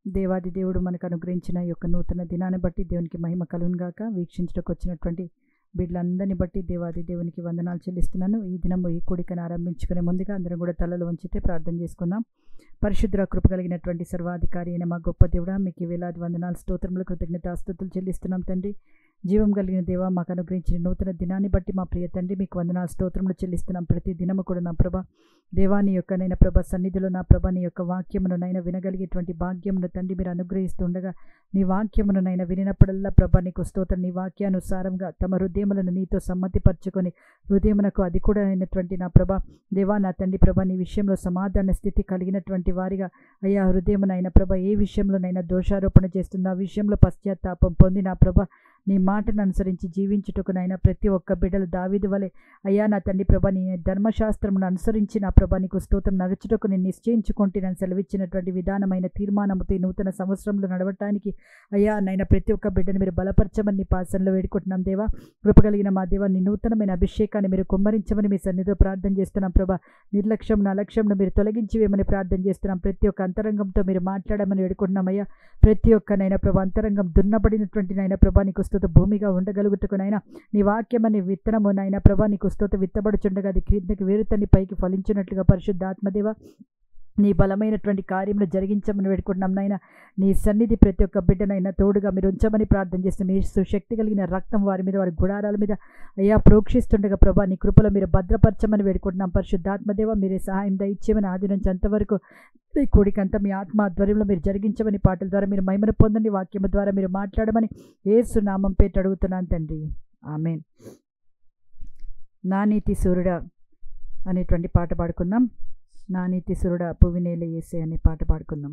దేవాది దేవుడు మనకు అనుగ్రహించిన ఈ యొక్క నూతన దినాన్ని బట్టి దేవునికి మహిమ కలుగును గాక వీక్షించడానికి వచ్చినటువంటి బిడ్డలందరినీ బట్టి దేవాది దేవునికి వందనాలు చెల్లిస్తున్నాను ఈ దినము ఈ కూడికను ఆరంభించుకునే ముందుగా అందరం కూడా తలలు వంచితే ప్రార్థన చేసుకుందాం పరిశుద్ధ కృప కలిగినటువంటి సర్వాధికారి అయిన మా గొప్ప దేవుడా మీకు ఈ వేలాది వందనాలు స్తోత్రములు కృతజ్ఞతాస్తుతులు చెల్లిస్తున్నాం తండ్రి జీవం కలిగిన దేవా మాకు అనుగ్రహించిన నూతన దినాన్ని బట్టి మా ప్రియ తండ్రి మీకు వందనాలు స్తోత్రములు చెల్లిస్తున్నాం ప్రతి దినము కూడా నా ప్రభ దేవాని యొక్క నైనా ప్రభ సన్నిధిలో నా ప్రభ నీ యొక్క వాక్యమును నైనా వినగలిగేటువంటి భాగ్యమును తండ్రి మీరు అనుగ్రహిస్తుండగా నీ వాక్యమును నైనా వినినప్పుడల్లా ప్రభ నీకు స్తోత్రం నీ వాక్యానుసారంగా తమ హృదయములను నీతో సమ్మతిపరచుకొని హృదయమునకు అది కూడా అయినటువంటి నా ప్రభ దేవా నా తండ్రి ప్రభ నీ విషయంలో సమాధాన స్థితి కలిగినటువంటి వారిగా అయ్యా హృదయమునైనా ప్రభ ఏ విషయంలోనైనా దోషారోపణ చేస్తున్న ఆ విషయంలో పశ్చాత్తాపం పొంది నా ప్రభ నీ మాటను అనుసరించి జీవించుటకునైనా ప్రతి ఒక్క బిడ్డలు దావిది వలె అయ్యా నా తండ్రి ప్రభ నీ ధర్మశాస్త్రమును అనుసరించి నా ప్రభ నీకు స్తోత్రం నడుచుటకు నేను నిశ్చయించుకుంటే నన్ను సెలవిచ్చినటువంటి విధానమైన తీర్మానముతో ఈ నూతన సంవత్సరంలో నడవటానికి అయ్యా నైనా ప్రతి ఒక్క బిడ్డను మీరు బలపరచమని నీ పాసనలో వేడుకుంటున్నాం దేవా కృపగలిగిన మా దేవా నీ నూతనమైన అభిషేకాన్ని మీరు కుమ్మరించమని మీ సన్నిధిలో ప్రార్థన చేస్తున్నాం ప్రభా నిర్లక్ష్యం అలక్ష్యంను మీరు తొలగించి వేయమని ప్రార్థన చేస్తున్నాం ప్రతి ఒక్క అంతరంగంతో మీరు మాట్లాడమని వేడుకుంటున్నామయ్యా ప్రతి ఒక్కనైనా ప్రభా అంతరంగం దున్నబడినటువంటి నైనా ప్రభా నీకు స్తుత భూమిగా ఉండగలుగుటకునైనా నీ వాక్యమని విత్తనము నైనా ప్రభా నీకు స్తుత విత్తబడుచుండగా అది క్రిందకి వేరుతని పైకి ఫలించినట్లుగా పరిశుద్ధ ఆత్మదేవ నీ బలమైనటువంటి కార్యములు జరిగించమని వేడుకుంటున్నాం నాయన నీ సన్నిధి ప్రతి ఒక్క బిడ్డనైనా తోడుగా మీరు ఉంచమని ప్రార్థన చేస్తాం మీ సుశక్తి కలిగిన రక్తం వారి మీద వారి గుడారాల మీద అయ్యా ప్రోక్షిస్తుండగా ప్రభా నీ కృపలో మీరు భద్రపరచమని వేడుకుంటున్నాం పరిశుద్ధాత్మదేవ మీరే సహాయం దయచేయమని ఆది నుంచి అంతవరకు ఈ కూడికంతా మీ ఆత్మ ఆధ్వర్యంలో మీరు జరిగించమని పాటల ద్వారా మీరు మహిమను పొందండి వాక్యము ద్వారా మీరు మాట్లాడమని ఏసు నామం పేట అడుగుతున్నాను తండ్రి ఆమెన్ నా నీతి సూర్యుడా అనేటువంటి పాట పాడుకుందాం నా నీతి సురుడా పువ్వినేల ఏసే అనే పాట పాడుకుందాం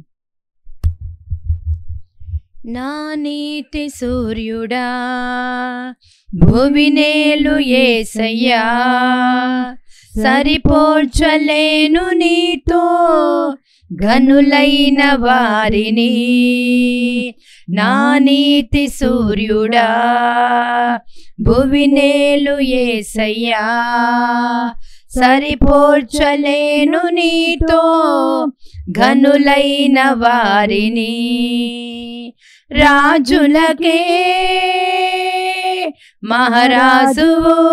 నా నీతి సూర్యుడా భువినేలు ఏసయ్యా సరిపోల్చలేను నీతో గనులైన వారిని నా నీతి సూర్యుడా భువినేలు ఏసయ్యా సరిపోల్చలేను నీతో ఘనులైన వారిని రాజులకే మహారాజు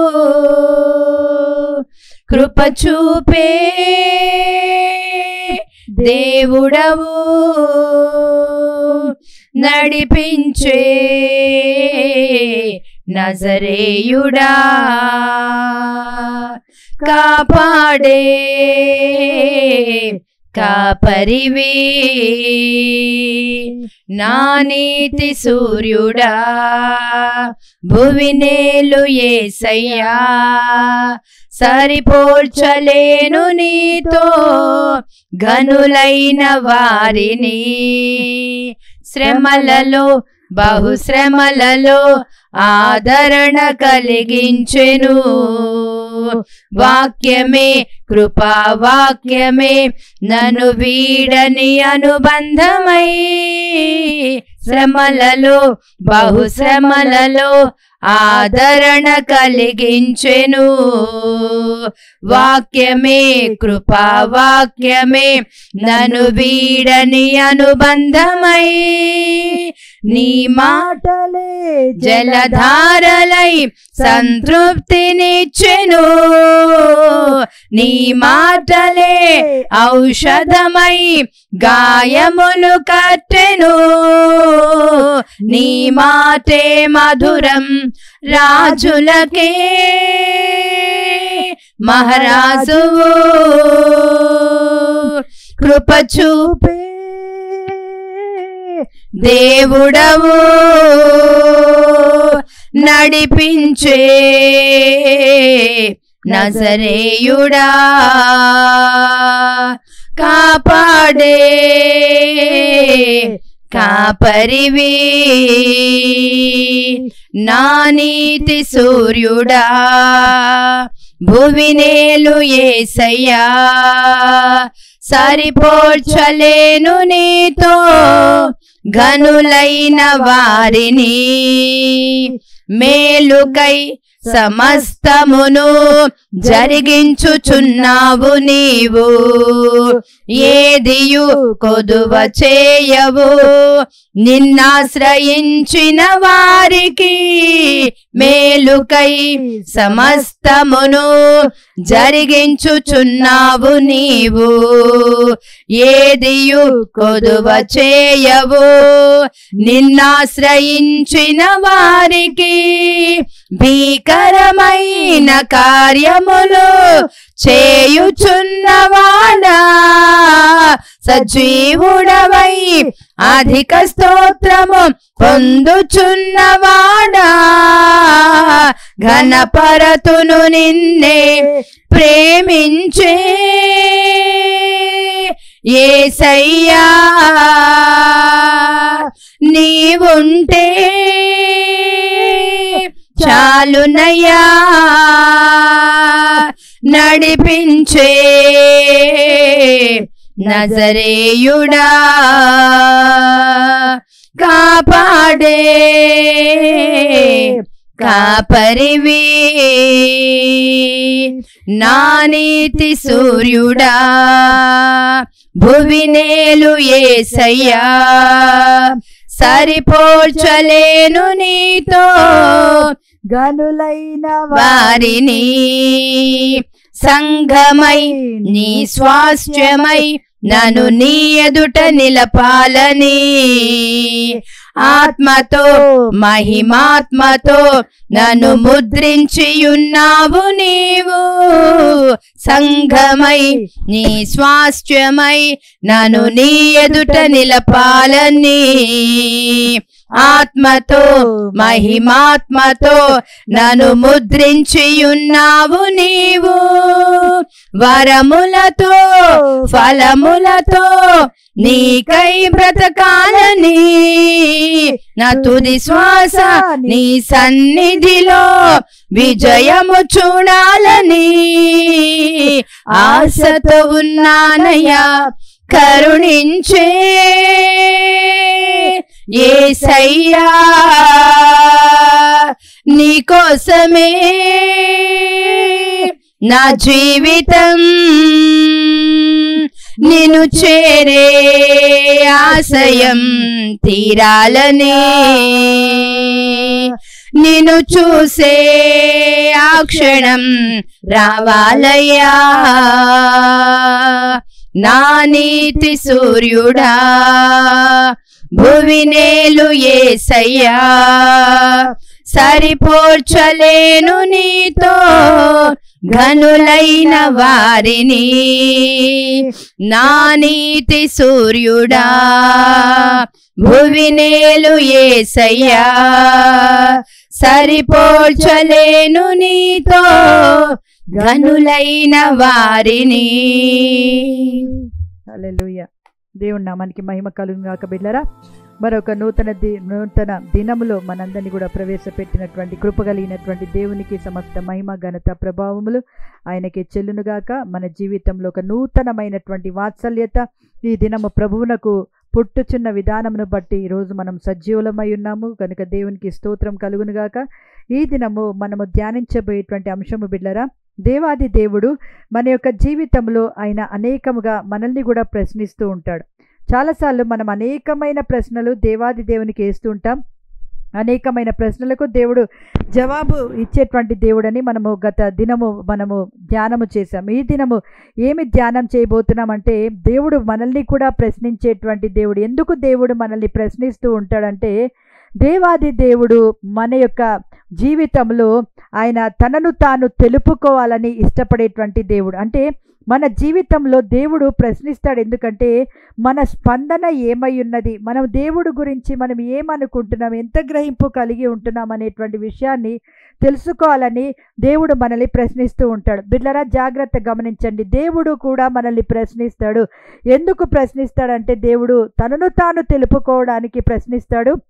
కృప చూపే దేవుడవు నడిపించే నజరేయుడా కాపాడే కాపరివి నా నీతి సూర్యుడా భువినేలు ఏసయ్యా సరిపోల్చలేను నీతో ఘనులైన వారిని శ్రమలలో బహుశ్రమలలో ఆదరణ కలిగించెను వాక్యమే కృపా వాక్యమే నన్ను వీడని అనుబంధమై శ్రమలలో బహుశ్రమలలో ఆదరణ కలిగించెను వాక్యమే కృపా వాక్యమే నన్ను వీడని అనుబంధమై నీ మాటలే జలధారలై సంతృప్తినిచ్చెను నీ మాటలే ఔషధమై గాయములు కట్టెను నీ మాటే మధురం రాజులకే మహారాజు కృప చూపే దేవుడవు నడిపించే నజరేయుడా కాపాడే కాపరివి నా నీతి సూర్యుడా భువినేలు ఏసయ్యా సరిపోల్చలేను నీతో ఘనులైన వారిని మేలుకై సమస్తమును జరిగించుచున్నావు నీవు ఏదియు కొదువ చేయవు నిన్నాశ్రయించిన వారికి మేలుకై సమస్తమును జరిగించుచున్నావు నీవు ఏదియు కొదువ చేయవు నిన్నాశ్రయించిన వారికి భీకరమైన కార్యములు చేయుచున్నవాడా సజీవుడవై అధిక స్తోత్రము పొందుచున్నవాడా ఘనపరతును నిన్నే ప్రేమించే ఏసయ్యా నీవుంటే చాలునయ్యా నడిపించే నజరేయుడా కాపాడే కాపరివి నా నీతి సూర్యుడా భువినేలు ఏసయ్యా సరిపోల్చలేను నీతో గనులైన వారిని సంఘమై నీ స్వాస్థ్యమై నన్ను నీ ఎదుట నిలపాలని ఆత్మతో మహిమాత్మతో నన్ను ముద్రించి ఉన్నావు నీవు సంఘమై నీ స్వాస్థ్యమై నన్ను నీ ఎదుట నిలపాలని ఆత్మతో మహిమాత్మతో నన్ను ముద్రించి ఉన్నావు నీవు వరములతో ఫలములతో నీకై బ్రతకాలని నా తుది శ్వాస నీ సన్నిధిలో విజయము చూడాలని ఆశతో ఉన్నానయ్యా కరుణించే ఏసయ్యా నీకోసమే నా జీవితం నిన్ను చేరే ఆశయం తీరాలని నిన్ను చూసే ఆ క్షణం రావాలయ్యా నా నీతి సూర్యుడా భువినేలు ఏసయ్యా సరిపోర్చలేను నీతో ఘనులైన వారిని నా నీతి సూర్యుడా భువినేలు ఏసయ్యా సరిపోల్చలేను నీతో ఘనులైన వారిని హల్లెలూయా దేవుని నామానికి మహిమ కలుగు గాక బిడ్డరా మరొక నూతన ది నూతన దినములో మనందరినీ కూడా ప్రవేశపెట్టినటువంటి కృప కలిగినటువంటి దేవునికి సమస్త మహిమ ఘనత ప్రభావములు ఆయనకి చెల్లునుగాక మన జీవితంలో ఒక నూతనమైనటువంటి వాత్సల్యత ఈ దినము ప్రభువునకు పుట్టుచున్న విధానమును బట్టి ఈరోజు మనం సజీవులమై ఉన్నాము కనుక దేవునికి స్తోత్రం కలుగునుగాక ఈ దినము మనము ధ్యానించబోయేటువంటి అంశము బిడ్డరా దేవాది దేవుడు మన యొక్క జీవితంలో ఆయన అనేకముగా మనల్ని కూడా ప్రశ్నిస్తూ ఉంటాడు చాలాసార్లు మనం అనేకమైన ప్రశ్నలు దేవాది దేవునికి వేస్తూ ఉంటాం అనేకమైన ప్రశ్నలకు దేవుడు జవాబు ఇచ్చేటువంటి దేవుడని మనము గత దినము మనము ధ్యానము చేశాం ఈ దినము ఏమి ధ్యానం చేయబోతున్నామంటే దేవుడు మనల్ని కూడా ప్రశ్నించేటువంటి దేవుడు ఎందుకు దేవుడు మనల్ని ప్రశ్నిస్తూ ఉంటాడంటే దేవాది దేవుడు మన యొక్క జీవితంలో ఆయన తనను తాను తెలుపుకోవాలని ఇష్టపడేటువంటి దేవుడు అంటే మన జీవితంలో దేవుడు ప్రశ్నిస్తాడు ఎందుకంటే మన స్పందన ఏమై ఉన్నది మనం దేవుడు గురించి మనం ఏమనుకుంటున్నాం ఎంత గ్రహింపు కలిగి ఉంటున్నాం అనేటువంటి విషయాన్ని తెలుసుకోవాలని దేవుడు మనల్ని ప్రశ్నిస్తూ ఉంటాడు బిడ్లరా జాగ్రత్త గమనించండి దేవుడు కూడా మనల్ని ప్రశ్నిస్తాడు ఎందుకు ప్రశ్నిస్తాడంటే దేవుడు తనను తాను తెలుపుకోవడానికి ప్రశ్నిస్తాడు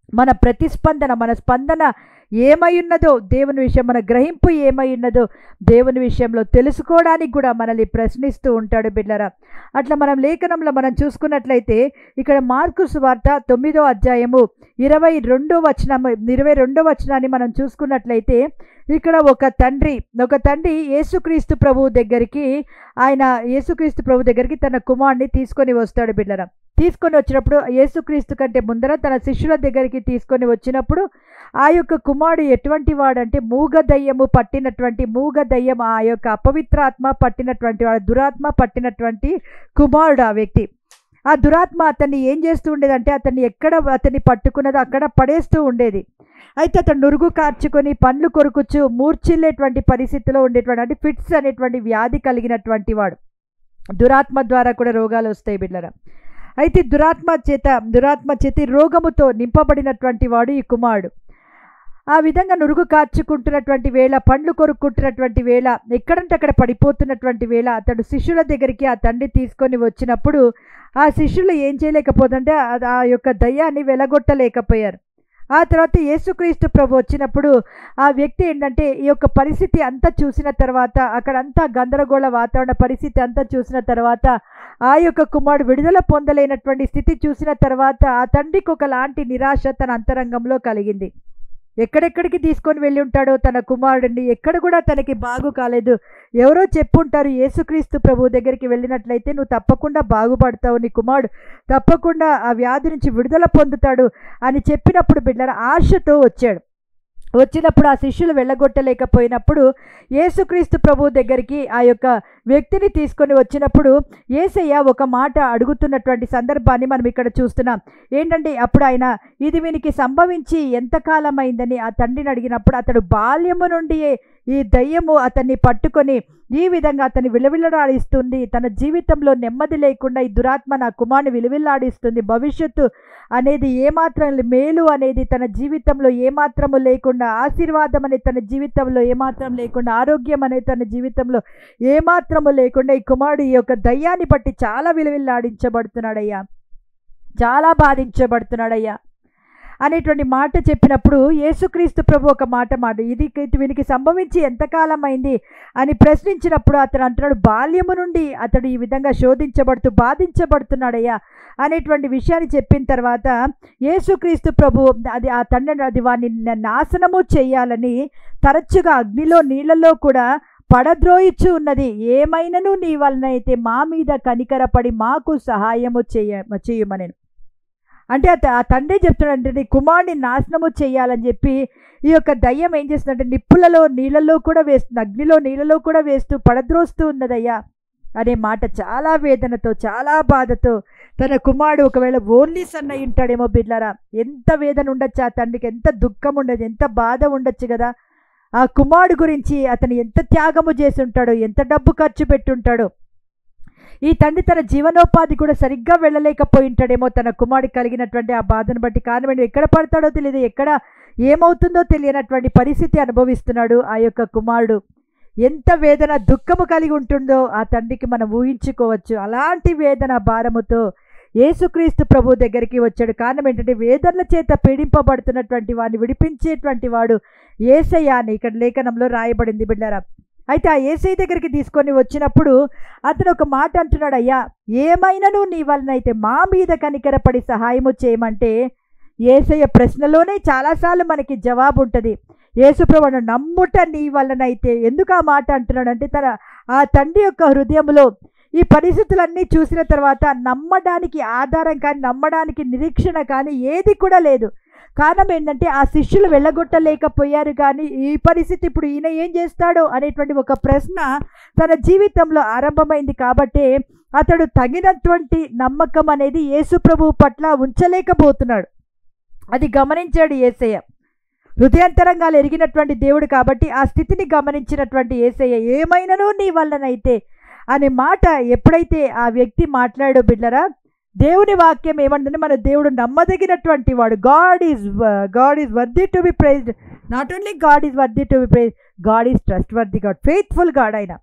మన ప్రతిస్పందన మన స్పందన ఏమై ఉన్నదో దేవుని విషయం మన గ్రహింపు ఏమై ఉన్నదో దేవుని విషయంలో తెలుసుకోవడానికి కూడా మనల్ని ప్రశ్నిస్తూ ఉంటాడు బిడ్డరా అట్లా మనం లేఖనంలో మనం చూసుకున్నట్లయితే ఇక్కడ మార్కు సువార్త తొమ్మిదో అధ్యాయము ఇరవై రెండో వచనం ఇరవై రెండో వచనాన్ని మనం చూసుకున్నట్లయితే ఇక్కడ ఒక తండ్రి ఒక తండ్రి యేసుక్రీస్తు ప్రభు దగ్గరికి ఆయన యేసుక్రీస్తు ప్రభు దగ్గరికి తన కుమారుని తీసుకొని వస్తాడు బిడ్డరా తీసుకొని వచ్చినప్పుడు యేసుక్రీస్తు కంటే ముందర తన శిష్యుల దగ్గరికి తీసుకొని వచ్చినప్పుడు ఆ యొక్క కుమారుడు ఎటువంటి వాడంటే మూగ దయ్యము పట్టినటువంటి మూగ దయ్యం ఆ యొక్క అపవిత్రాత్మ పట్టినటువంటి వాడు దురాత్మ పట్టినటువంటి కుమారుడు ఆ వ్యక్తి ఆ దురాత్మ అతన్ని ఏం చేస్తూ ఉండేదంటే అతన్ని ఎక్కడ అతన్ని పట్టుకున్నదో అక్కడ పడేస్తూ ఉండేది అయితే అతను నురుగు కార్చుకొని పండ్లు కొరుకుచ్చు మూర్చిల్లేటువంటి పరిస్థితిలో ఉండేటువంటి అంటే ఫిట్స్ అనేటువంటి వ్యాధి కలిగినటువంటి వాడు దురాత్మ ద్వారా కూడా రోగాలు వస్తాయి బిడ్డరా అయితే దురాత్మ చేత దురాత్మ చేత ఈ రోగముతో నింపబడినటువంటి వాడు ఈ కుమారుడు ఆ విధంగా నురుగు కార్చుకుంటున్నటువంటి వేళ పండ్లు కొరుక్కుంటున్నటువంటి వేళ ఎక్కడంటే అక్కడ పడిపోతున్నటువంటి వేళ అతడు శిష్యుల దగ్గరికి ఆ తండ్రి తీసుకొని వచ్చినప్పుడు ఆ శిష్యులు ఏం చేయలేకపోతుంటే ఆ- ఆ యొక్క దయ్యాన్ని వెలగొట్టలేకపోయారు ఆ తర్వాత యేసుక్రీస్తు ప్రభు వచ్చినప్పుడు ఆ వ్యక్తి ఏంటంటే ఈ యొక్క పరిస్థితి అంతా చూసిన తర్వాత అక్కడంతా గందరగోళ వాతావరణ పరిస్థితి అంతా చూసిన తర్వాత ఆ యొక్క కుమారుడు విడుదల పొందలేనటువంటి స్థితి చూసిన తర్వాత ఆ తండ్రికి ఒకలాంటి నిరాశ తన అంతరంగంలో కలిగింది ఎక్కడెక్కడికి తీసుకొని వెళ్ళి ఉంటాడో తన కుమారుడిని ఎక్కడ కూడా తనకి బాగు కాలేదు ఎవరో చెప్పుంటారు యేసుక్రీస్తు ప్రభు దగ్గరికి వెళ్ళినట్లయితే నువ్వు తప్పకుండా బాగుపడతావు నీ కుమారుడు తప్పకుండా ఆ వ్యాధి నుంచి విడుదల పొందుతాడు అని చెప్పినప్పుడు బిడ్డల ఆశతో వచ్చాడు వచ్చినప్పుడు ఆ శిష్యులు వెళ్ళగొట్టలేకపోయినప్పుడు యేసుక్రీస్తు ప్రభు దగ్గరికి ఆ యొక్క వ్యక్తిని తీసుకొని వచ్చినప్పుడు ఏసయ్య ఒక మాట అడుగుతున్నటువంటి సందర్భాన్ని మనం ఇక్కడ చూస్తున్నాం ఏంటంటే అప్పుడు ఆయన ఇది వీనికి సంభవించి ఎంతకాలం అయిందని ఆ తండ్రిని అడిగినప్పుడు అతడు బాల్యము నుండియే ఈ దయ్యము అతన్ని పట్టుకొని ఈ విధంగా అతన్ని విలవిల్లాడిస్తుంది తన జీవితంలో నెమ్మది లేకుండా ఈ దురాత్మ నా కుమారుని విలువిల్లాడిస్తుంది భవిష్యత్తు అనేది ఏమాత్రం మేలు అనేది తన జీవితంలో ఏమాత్రము లేకుండా ఆశీర్వాదం అనేది తన జీవితంలో ఏమాత్రం లేకుండా ఆరోగ్యం అనేది తన జీవితంలో ఏమాత్రము లేకుండా ఈ కుమారుడు ఈ యొక్క దయ్యాన్ని బట్టి చాలా విలువిల్లాడించబడుతున్నాడయ్యా చాలా బాధించబడుతున్నాడయ్యా అనేటువంటి మాట చెప్పినప్పుడు యేసుక్రీస్తు ప్రభు ఒక మాట మాట ఇది ఇది వీనికి సంభవించి ఎంతకాలం అయింది అని ప్రశ్నించినప్పుడు అతను అంటున్నాడు బాల్యము నుండి అతడు ఈ విధంగా శోధించబడుతూ బాధించబడుతున్నాడయ్యా అనేటువంటి విషయాన్ని చెప్పిన తర్వాత యేసుక్రీస్తు ప్రభు అది ఆ తండ్రి అది వాడిని న- నాశనము చేయాలని తరచుగా అగ్నిలో నీళ్ళలో కూడా పడద్రోయిచ్చు ఉన్నది ఏమైనను నీ వలన అయితే మా మీద కనికరపడి మాకు సహాయము చేయ చేయమని అంటే ఆ త- ఆ తండ్రి చెప్తున్నాడంటే నీ కుమారుడిని నాశనము చేయాలని చెప్పి ఈ యొక్క దయ్యం ఏం చేస్తుందంటే నిప్పులలో నీళ్ళలో కూడా వేస్తుంది అగ్నిలో నీళ్ళలో కూడా వేస్తూ పడద్రోస్తూ ఉన్నదయ్యా అనే మాట చాలా వేదనతో చాలా బాధతో తన కుమారుడు ఒకవేళ ఓన్లీ సన్ అయి ఉంటాడేమో బిడ్లారా ఎంత వేదన ఉండొచ్చు ఆ తండ్రికి ఎంత దుఃఖం ఉండదు ఎంత బాధ ఉండొచ్చు కదా ఆ కుమారుడు గురించి అతను ఎంత త్యాగము చేసి ఉంటాడో ఎంత డబ్బు ఖర్చు పెట్టుంటాడో ఈ తండ్రి తన జీవనోపాధి కూడా సరిగ్గా వెళ్ళలేకపోయి ఉంటాడేమో తన కుమారుడు కలిగినటువంటి ఆ బాధను బట్టి కారణం ఎక్కడ పడతాడో తెలియదు ఎక్కడ ఏమవుతుందో తెలియనటువంటి పరిస్థితి అనుభవిస్తున్నాడు ఆ యొక్క కుమారుడు ఎంత వేదన దుఃఖము కలిగి ఉంటుందో ఆ తండ్రికి మనం ఊహించుకోవచ్చు అలాంటి వేదన భారముతో యేసుక్రీస్తు ప్రభు దగ్గరికి వచ్చాడు కారణం ఏంటంటే వేదనల చేత పీడింపబడుతున్నటువంటి వాడిని విడిపించేటువంటి వాడు ఏసయ్య అని ఇక్కడ లేఖనంలో రాయబడింది బిడ్డారా అయితే ఆ ఏసై దగ్గరికి తీసుకొని వచ్చినప్పుడు అతను ఒక మాట అంటున్నాడు అయ్యా ఏమైనాను నీ వలనైతే మా మీద కనికరపడి సహాయము చేయమంటే ఏసయ్య ప్రశ్నలోనే చాలాసార్లు మనకి జవాబు ఉంటుంది యేసుప్రభును నమ్ముట నీ వలనైతే ఎందుకు ఆ మాట అంటున్నాడు అంటే తన ఆ తండ్రి యొక్క హృదయంలో ఈ పరిస్థితులన్నీ చూసిన తర్వాత నమ్మడానికి ఆధారం కానీ నమ్మడానికి నిరీక్షణ కానీ ఏది కూడా లేదు కారణం ఏంటంటే ఆ శిష్యులు వెళ్ళగొట్టలేకపోయారు కానీ ఈ పరిస్థితి ఇప్పుడు ఈయన ఏం చేస్తాడో అనేటువంటి ఒక ప్రశ్న తన జీవితంలో ఆరంభమైంది కాబట్టి అతడు తగినటువంటి నమ్మకం అనేది యేసు ప్రభువు పట్ల ఉంచలేకపోతున్నాడు అది గమనించాడు ఏసయ్య హృదయాంతరంగాలు ఎరిగినటువంటి దేవుడు కాబట్టి ఆ స్థితిని గమనించినటువంటి ఏసయ్య ఏమైనాను నీ వల్లనైతే అనే మాట ఎప్పుడైతే ఆ వ్యక్తి మాట్లాడో బిడ్డరా దేవుని వాక్యం ఏమంటే మన దేవుడు నమ్మదగినటువంటి వాడు God is God is worthy to be praised not only God is worthy to be praise God is trustworthy God faithful God ఆయన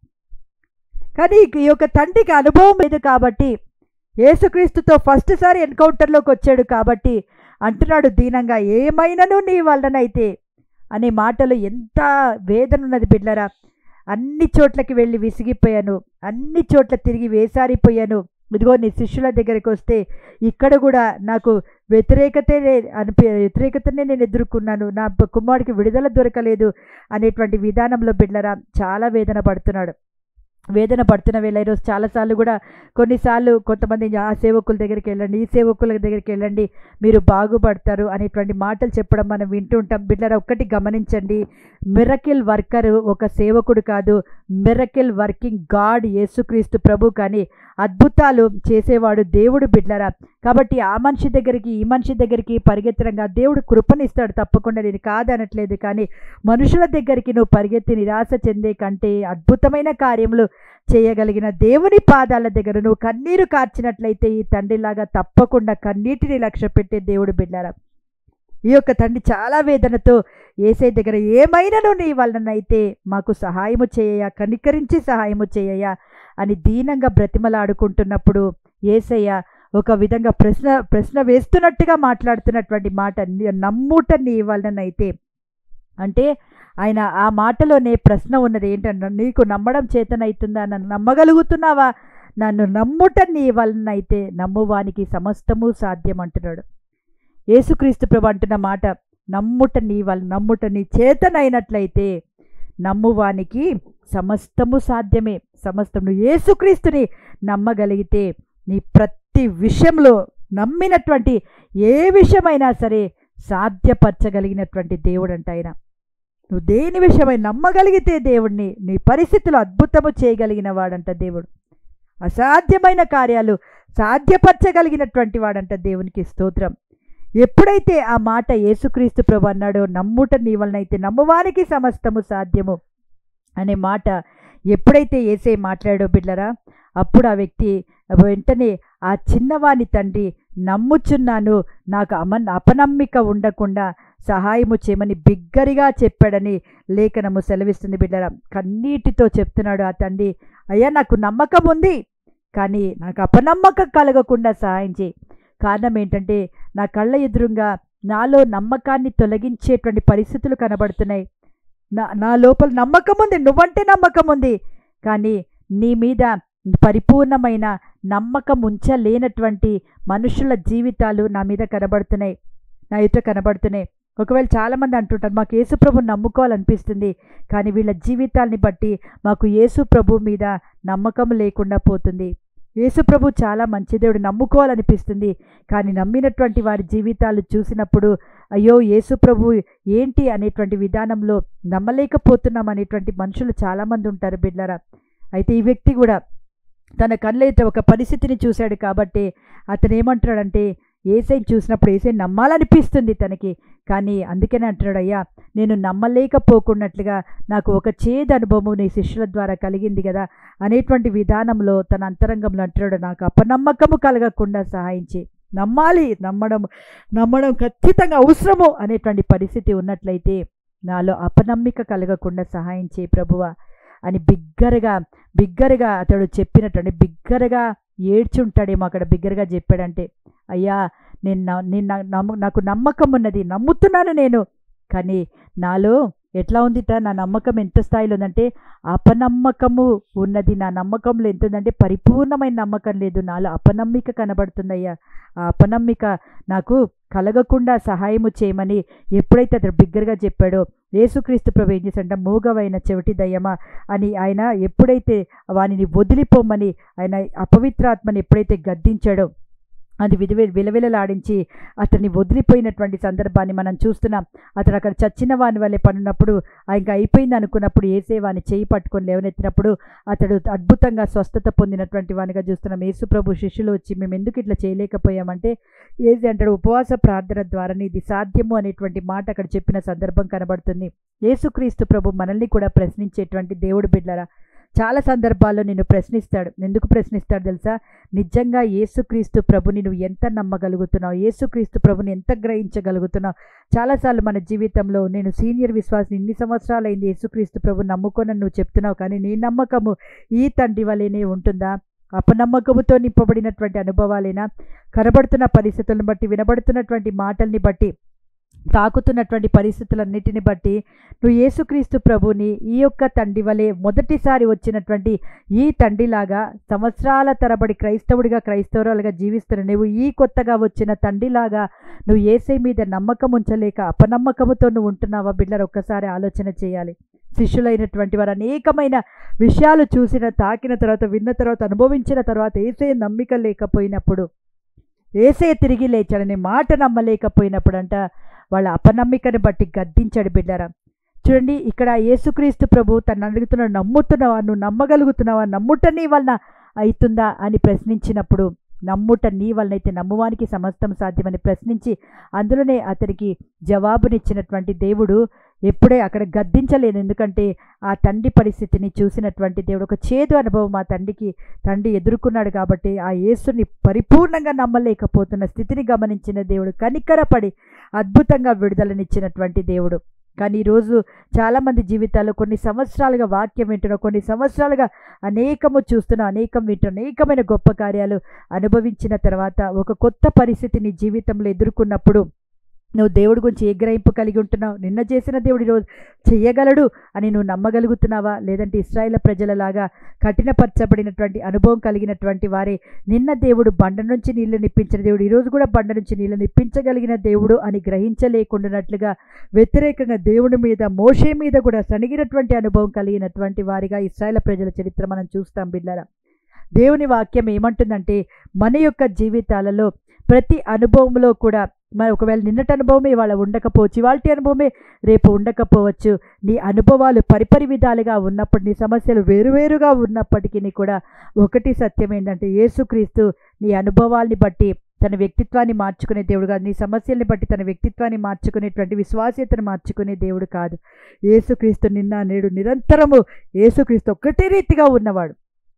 కానీ ఈ యొక్క తండ్రికి అనుభవం లేదు కాబట్టి యేసుక్రీస్తుతో ఫస్ట్ సారి ఎన్కౌంటర్లోకి వచ్చాడు కాబట్టి అంటున్నాడు దీనంగా ఏమైనను నీ వలనైతే అనే మాటలు ఎంత వేదన ఉన్నది బిడ్డరా అన్ని చోట్లకి వెళ్ళి విసిగిపోయాను అన్ని చోట్ల తిరిగి వేసారిపోయాను ఇదిగో నీ శిష్యుల దగ్గరికి వస్తే ఇక్కడ కూడా నాకు వ్యతిరేకతే అనిపి వ్యతిరేకతనే నేను ఎదుర్కొన్నాను నా కుమారుడికి విడుదల దొరకలేదు అనేటువంటి విధానంలో బిడ్డరా చాలా వేదన పడుతున్నాడు వేదన పడుతున్న వేళ ఈరోజు చాలాసార్లు కూడా కొన్నిసార్లు కొంతమంది ఆ సేవకుల దగ్గరికి వెళ్ళండి ఈ సేవకుల దగ్గరికి వెళ్ళండి మీరు బాగుపడతారు అనేటువంటి మాటలు చెప్పడం మనం వింటూ ఉంటాం బిడ్డరా ఒక్కటి గమనించండి మిరకిల్ వర్కర్ ఒక సేవకుడు కాదు మిరకిల్ వర్కింగ్ గాడ్ యేసుక్రీస్తు ప్రభు కానీ అద్భుతాలు చేసేవాడు దేవుడు బిడ్డరా కాబట్టి ఆ మనిషి దగ్గరికి ఈ మనిషి దగ్గరికి పరిగెత్తడంగా దేవుడు కృపనిస్తాడు తప్పకుండా నేను కాదనట్లేదు కానీ మనుషుల దగ్గరికి నువ్వు పరిగెత్తి నిరాశ చెందే కంటే అద్భుతమైన కార్యములు చేయగలిగిన దేవుని పాదాల దగ్గర నువ్వు కన్నీరు కార్చినట్లయితే ఈ తండ్రిలాగా తప్పకుండా కన్నీటిని లక్ష్య పెట్టే దేవుడు బిడ్డారా ఈ యొక్క తండ్రి చాలా వేదనతో ఏసై దగ్గర ఏమైనాను నీ వలనైతే మాకు సహాయము చేయయా కనికరించి సహాయము చేయయా అని దీనంగా బ్రతిమలాడుకుంటున్నప్పుడు ఏసయ్య ఒక విధంగా ప్రశ్న ప్రశ్న వేస్తున్నట్టుగా మాట్లాడుతున్నటువంటి మాట నీ- నమ్ముట నీ వలనైతే అంటే ఆయన ఆ మాటలోనే ప్రశ్న ఉన్నది ఏంటంటే నీకు నమ్మడం చేతనైతుందా నన్ను నమ్మగలుగుతున్నావా నన్ను నమ్ముట నీ వలనైతే నమ్మువానికి సమస్తము సాధ్యం అంటున్నాడు యేసుక్రీస్తు ప్రభు అంటున్న మాట నమ్ముట నీ వల్ల నమ్ముట నీ చేతనైనట్లయితే నమ్మువానికి సమస్తము సాధ్యమే సమస్తం నువ్వు యేసుక్రీస్తుని నమ్మగలిగితే నీ ప్రతి విషయంలో నమ్మినటువంటి ఏ విషయమైనా సరే సాధ్యపరచగలిగినటువంటి దేవుడు అంట ఆయన నువ్వు దేని విషయమై నమ్మగలిగితే దేవుడిని నీ పరిస్థితులు అద్భుతము చేయగలిగిన వాడంట దేవుడు అసాధ్యమైన కార్యాలు సాధ్యపరచగలిగినటువంటి వాడంట దేవునికి స్తోత్రం ఎప్పుడైతే ఆ మాట యేసుక్రీస్తు ప్రభు అన్నాడో నమ్ముట నీ వలనైతే నమ్మువానికి సమస్తము సాధ్యము అనే మాట ఎప్పుడైతే ఏసే మాట్లాడో బిడ్లరా అప్పుడు ఆ వ్యక్తి వెంటనే ఆ చిన్నవాని తండ్రి నమ్ముచున్నాను నాకు అమన్ అపనమ్మిక ఉండకుండా సహాయము చేయమని బిగ్గరిగా చెప్పాడని లేఖనము సెలవిస్తుంది బిడ్డరా కన్నీటితో చెప్తున్నాడు ఆ తండ్రి అయ్యా నాకు నమ్మకం ఉంది కానీ నాకు అపనమ్మకం కలగకుండా సహాయం చేయి కారణం ఏంటంటే నా కళ్ళ ఎదురుగా నాలో నమ్మకాన్ని తొలగించేటువంటి పరిస్థితులు కనబడుతున్నాయి నా నా లోపల నమ్మకం ఉంది నువ్వంటే నమ్మకం ఉంది కానీ నీ మీద పరిపూర్ణమైన నమ్మకం ఉంచలేనటువంటి మనుషుల జీవితాలు నా మీద కనబడుతున్నాయి నా ఎదుట కనబడుతున్నాయి ఒకవేళ చాలామంది అంటుంటారు మాకు యేసు ప్రభు నమ్ముకోవాలనిపిస్తుంది కానీ వీళ్ళ జీవితాల్ని బట్టి మాకు యేసు ప్రభు మీద నమ్మకం లేకుండా పోతుంది యేసు ప్రభు చాలా మంచి దేవుడు నమ్ముకోవాలనిపిస్తుంది కానీ నమ్మినటువంటి వారి జీవితాలు చూసినప్పుడు అయ్యో యేసు ప్రభు ఏంటి అనేటువంటి విధానంలో నమ్మలేకపోతున్నాం అనేటువంటి మనుషులు చాలామంది ఉంటారు బిడ్లరా అయితే ఈ వ్యక్తి కూడా తన కళ్ళైతే ఒక పరిస్థితిని చూశాడు కాబట్టి అతను ఏమంటాడంటే ఏసైని చూసినప్పుడు ఏసై నమ్మాలనిపిస్తుంది తనకి కానీ అందుకనే అంటున్నాడు అయ్యా నేను నమ్మలేకపోకున్నట్లుగా నాకు ఒక చేదు అనుభవం నీ శిష్యుల ద్వారా కలిగింది కదా అనేటువంటి విధానంలో తన అంతరంగంలో అంటున్నాడు నాకు అపనమ్మకము కలగకుండా సహాయించి నమ్మాలి నమ్మడం నమ్మడం ఖచ్చితంగా అవసరము అనేటువంటి పరిస్థితి ఉన్నట్లయితే నాలో అపనమ్మిక కలగకుండా సహాయం చేయి ప్రభువా అని బిగ్గరగా బిగ్గరగా అతడు చెప్పినట్టు బిగ్గరగా ఏడ్చుంటాడేమో అక్కడ బిగ్గరగా చెప్పాడంటే అయ్యా నేను నా- నేను నా- నమ్ము- నాకు నమ్మకం ఉన్నది నమ్ముతున్నాను నేను కానీ నాలో ఎట్లా ఉందిట నా నమ్మకం ఎంత స్థాయిలో ఉందంటే అపనమ్మకము ఉన్నది నా నమ్మకంలో ఎంత ఉందంటే పరిపూర్ణమైన నమ్మకం లేదు నాలో అపనమ్మిక కనబడుతుందయ్యా ఆ అపనమ్మిక నాకు కలగకుండా సహాయము చేయమని ఎప్పుడైతే అతడు బిగ్గరగా చెప్పాడో యేసుక్రీస్తు ప్రభు ఏం చేశాడంటే మూగవైన చెవిటి దయ్యమా అని ఆయన ఎప్పుడైతే వానిని వదిలిపోమని ఆయన అపవిత్రాత్మని ఎప్పుడైతే గద్దించాడో అది విలువ విలవిలలాడించి అతన్ని వదిలిపోయినటువంటి సందర్భాన్ని మనం చూస్తున్నాం అతను అక్కడ చచ్చిన వాని వల్లే పడినప్పుడు ఇంకా అయిపోయింది అనుకున్నప్పుడు ఏసే వాని చేయి పట్టుకొని లేవనెత్తినప్పుడు అతడు అద్భుతంగా స్వస్థత పొందినటువంటి వానిగా చూస్తున్నాం యేసు ప్రభు శిష్యులు వచ్చి మేము ఎందుకు ఇట్లా చేయలేకపోయామంటే ఏది అంటాడు ఉపవాస ప్రార్థన ద్వారానే ఇది సాధ్యము అనేటువంటి మాట అక్కడ చెప్పిన సందర్భం కనబడుతుంది యేసుక్రీస్తు ప్రభు మనల్ని కూడా ప్రశ్నించేటువంటి దేవుడు బిడ్డరా చాలా సందర్భాల్లో నిన్ను ప్రశ్నిస్తాడు ఎందుకు ప్రశ్నిస్తాడు తెలుసా నిజంగా యేసుక్రీస్తు ప్రభుని నువ్వు ఎంత నమ్మగలుగుతున్నావు యేసుక్రీస్తు ప్రభుని ఎంత గ్రహించగలుగుతున్నావు చాలాసార్లు మన జీవితంలో నేను సీనియర్ విశ్వాసం ఇన్ని సంవత్సరాలైంది యేసుక్రీస్తు ప్రభు నమ్ముకొని నువ్వు చెప్తున్నావు కానీ నీ నమ్మకము ఈ తండ్రి వల్లనే ఉంటుందా అపనమ్మకముతో నింపబడినటువంటి అనుభవాలైనా కనబడుతున్న పరిస్థితులను బట్టి వినబడుతున్నటువంటి మాటల్ని బట్టి తాకుతున్నటువంటి పరిస్థితులన్నిటిని బట్టి నువ్వు యేసుక్రీస్తు ప్రభుని ఈ యొక్క తండ్రి వలె మొదటిసారి వచ్చినటువంటి ఈ తండ్రిలాగా సంవత్సరాల తరబడి క్రైస్తవుడిగా క్రైస్తవురాలుగా జీవిస్తున్న నువ్వు ఈ కొత్తగా వచ్చిన తండ్రిలాగా నువ్వు ఏసై మీద నమ్మకం ఉంచలేక అపనమ్మకముతో నువ్వు ఉంటున్నావా బిడ్డలు ఒక్కసారి ఆలోచన చేయాలి శిష్యులైనటువంటి వారు అనేకమైన విషయాలు చూసిన తాకిన తర్వాత విన్న తర్వాత అనుభవించిన తర్వాత ఏసే నమ్మిక లేకపోయినప్పుడు ఏసే తిరిగి లేచాడని మాట నమ్మలేకపోయినప్పుడు అంట వాళ్ళ అపనమ్మికను బట్టి గద్దించాడు బిడ్డరా చూడండి ఇక్కడ యేసుక్రీస్తు ప్రభు తను అడుగుతున్నాడు నమ్ముతున్నావా నువ్వు నమ్మగలుగుతున్నావా నమ్ముట నీ వలన అవుతుందా అని ప్రశ్నించినప్పుడు నమ్ముట నీ వలనైతే నమ్మువానికి సమస్తం సాధ్యమని ప్రశ్నించి అందులోనే అతనికి జవాబునిచ్చినటువంటి దేవుడు ఎప్పుడే అక్కడ గద్దించలేదు ఎందుకంటే ఆ తండ్రి పరిస్థితిని చూసినటువంటి దేవుడు ఒక చేదు అనుభవం ఆ తండ్రికి తండ్రి ఎదుర్కొన్నాడు కాబట్టి ఆ యేసుని పరిపూర్ణంగా నమ్మలేకపోతున్న స్థితిని గమనించిన దేవుడు కనికరపడి అద్భుతంగా విడుదలనిచ్చినటువంటి దేవుడు కానీ ఈరోజు చాలామంది జీవితాల్లో కొన్ని సంవత్సరాలుగా వాక్యం వింటున్నాం కొన్ని సంవత్సరాలుగా అనేకము చూస్తున్నాం అనేకం వింటున్నాం అనేకమైన గొప్ప కార్యాలు అనుభవించిన తర్వాత ఒక కొత్త పరిస్థితిని జీవితంలో ఎదుర్కొన్నప్పుడు నువ్వు దేవుడి గురించి ఏ గ్రహింపు కలిగి ఉంటున్నావు నిన్న చేసిన దేవుడు ఈరోజు చెయ్యగలడు అని నువ్వు నమ్మగలుగుతున్నావా లేదంటే ఇస్రాయేల్ ప్రజలలాగా కఠినపరచబడినటువంటి అనుభవం కలిగినటువంటి వారే నిన్న దేవుడు బండ నుంచి నీళ్లు నిప్పించిన దేవుడు ఈరోజు కూడా బండ నుంచి నీళ్లు నిప్పించగలిగిన దేవుడు అని గ్రహించలేకుండానట్లుగా వ్యతిరేకంగా దేవుడి మీద మోషే మీద కూడా సణిగినటువంటి అనుభవం కలిగినటువంటి వారిగా ఇస్రాయేల్ ప్రజల చరిత్ర మనం చూస్తాం బిడ్డరా దేవుని వాక్యం ఏమంటుందంటే మన యొక్క జీవితాలలో ప్రతి అనుభవంలో కూడా మరి ఒకవేళ నిన్నటి అనుభవమే ఇవాళ ఉండకపోవచ్చు ఇవాళ అనుభవమే రేపు ఉండకపోవచ్చు నీ అనుభవాలు పరిపరి విధాలుగా ఉన్నప్పుడు నీ సమస్యలు వేరువేరుగా ఉన్నప్పటికీ కూడా ఒకటి సత్యం ఏంటంటే యేసుక్రీస్తు నీ అనుభవాల్ని బట్టి తన వ్యక్తిత్వాన్ని మార్చుకునే దేవుడు కాదు నీ సమస్యల్ని బట్టి తన వ్యక్తిత్వాన్ని మార్చుకునేటువంటి విశ్వాసీయతను మార్చుకునే దేవుడు కాదు యేసుక్రీస్తు నిన్న నేడు నిరంతరము యేసుక్రీస్తు ఒక్కటే రీతిగా ఉన్నవాడు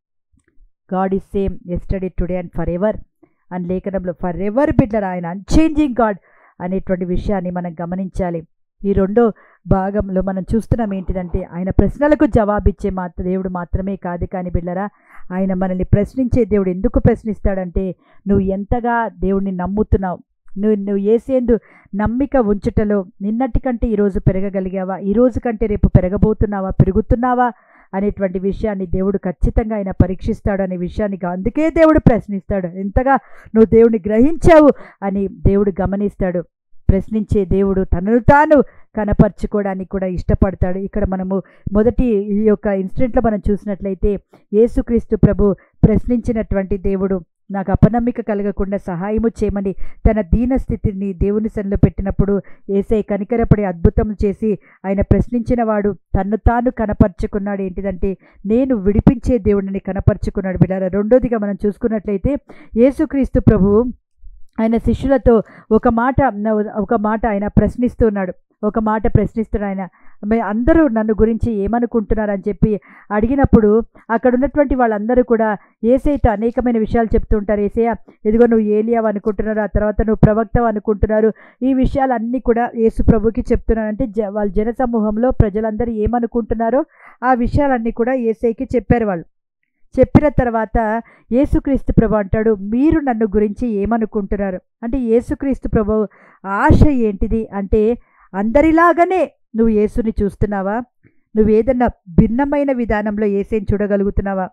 God is same yesterday today and forever అని లేఖనంలో ఫర్ ఎవర్ బిడ్డర్ ఆయన అన్చేంజింగ్ గాడ్ అనేటువంటి విషయాన్ని మనం గమనించాలి ఈ రెండో భాగంలో మనం చూస్తున్నాం ఏంటిదంటే ఆయన ప్రశ్నలకు జవాబిచ్చే మాత్ర దేవుడు మాత్రమే కాదు కానీ బిళ్ళరా ఆయన మనల్ని ప్రశ్నించే దేవుడు ఎందుకు ప్రశ్నిస్తాడంటే నువ్వు ఎంతగా దేవుడిని నమ్ముతున్నావు నువ్వు నువ్వు ఏసేందు నమ్మిక ఉంచుటలో నిన్నటి కంటే ఈరోజు పెరగగలిగావా ఈ రోజు కంటే రేపు పెరగబోతున్నావా పెరుగుతున్నావా అనేటువంటి విషయాన్ని దేవుడు ఖచ్చితంగా ఆయన పరీక్షిస్తాడు అనే విషయాన్ని గా- అందుకే దేవుడు ప్రశ్నిస్తాడు ఎంతగా నువ్వు దేవుడిని గ్రహించావు అని దేవుడు గమనిస్తాడు ప్రశ్నించే దేవుడు తనను తాను కనపరుచుకోవడానికి కూడా ఇష్టపడతాడు ఇక్కడ మనము మొదటి ఈ యొక్క ఇన్సిడెంట్లో మనం చూసినట్లయితే యేసుక్రీస్తు ప్రభు ప్రశ్నించినటువంటి దేవుడు నాకు అపనమ్మిక కలగకుండా సహాయము చేయమని తన దీన స్థితిని దేవుని సన్నిలో పెట్టినప్పుడు ఏసై కనికరపడి అద్భుతం చేసి ఆయన ప్రశ్నించిన వాడు తన్ను తాను కనపరుచుకున్నాడు ఏంటిదంటే నేను విడిపించే దేవుడిని కనపరుచుకున్నాడు బిడ్డారా రెండోదిగా మనం చూసుకున్నట్లయితే యేసుక్రీస్తు ప్రభువు ఆయన శిష్యులతో ఒక మాట ఒక మాట ఆయన ప్రశ్నిస్తున్నాడు ఒక మాట ప్రశ్నిస్తున్నాడు ఆయన "మీ- అందరూ నన్ను గురించి ఏమనుకుంటున్నారని చెప్పి అడిగినప్పుడు అక్కడ ఉన్నటువంటి వాళ్ళందరూ కూడా ఏసైతో అనేకమైన విషయాలు చెప్తూ ఉంటారు ఏసయ్య ఇదిగో నువ్వు ఏలియావు అనుకుంటున్నారు ఆ తర్వాత నువ్వు ప్రవక్తవు అనుకుంటున్నారు ఈ విషయాలన్నీ కూడా యేసు ప్రభుకి చెప్తున్నానంటే జ వాళ్ళ జన సమూహంలో ప్రజలందరూ ఏమనుకుంటున్నారో ఆ విషయాలన్నీ కూడా ఏసైకి చెప్పారు వాళ్ళు చెప్పిన తర్వాత యేసుక్రీస్తు ప్రభు అంటాడు మీరు నన్ను గురించి ఏమనుకుంటున్నారు అంటే యేసుక్రీస్తు ప్రభు ఆశ ఏంటిది అంటే అందరిలాగానే నువ్వు యేసుని చూస్తున్నావా నువ్వు ఏదన్నా భిన్నమైన విధానంలో ఏసేని చూడగలుగుతున్నావా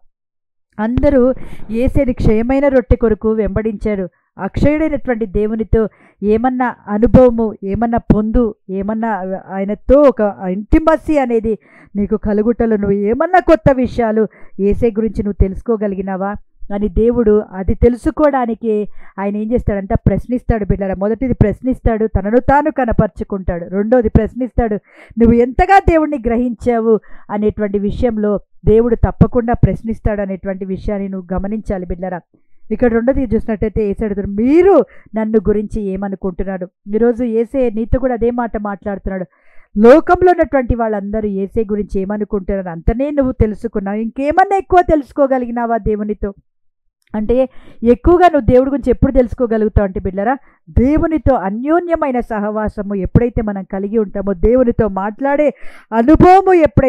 అందరూ ఏసేని క్షయమైన రొట్టె కొరకు వెంబడించారు అక్షయుడైనటువంటి దేవునితో ఏమన్నా అనుభవము ఏమన్నా పొందు ఏమన్నా ఆయనతో ఒక ఇంటిమసీ అనేది నీకు కలుగుటలో నువ్వు ఏమన్నా కొత్త విషయాలు ఏసే గురించి నువ్వు తెలుసుకోగలిగినావా అని దేవుడు అది తెలుసుకోవడానికి ఆయన ఏం చేస్తాడంటే ప్రశ్నిస్తాడు బిడ్డల మొదటిది ప్రశ్నిస్తాడు తనను తాను కనపరుచుకుంటాడు రెండోది ప్రశ్నిస్తాడు నువ్వు ఎంతగా దేవుణ్ణి గ్రహించావు అనేటువంటి విషయంలో దేవుడు తప్పకుండా ప్రశ్నిస్తాడు అనేటువంటి విషయాన్ని నువ్వు గమనించాలి బిడ్డరా ఇక్కడ రెండోది చూసినట్టయితే ఏసాడు మీరు నన్ను గురించి ఏమనుకుంటున్నాడు ఈరోజు ఏసే నీతో కూడా అదే మాట మాట్లాడుతున్నాడు లోకంలో ఉన్నటువంటి వాళ్ళందరూ ఏసే గురించి ఏమనుకుంటున్నారు అంతనే నువ్వు తెలుసుకున్నావు ఇంకేమన్నా ఎక్కువ తెలుసుకోగలిగినావా దేవునితో అంటే ఎక్కువగా నువ్వు దేవుడి గురించి ఎప్పుడు తెలుసుకోగలుగుతావు అంటే బిడ్డరా దేవునితో అన్యోన్యమైన సహవాసము ఎప్పుడైతే మనం కలిగి ఉంటామో దేవునితో మాట్లాడే అనుభవము ఎప్పుడైతే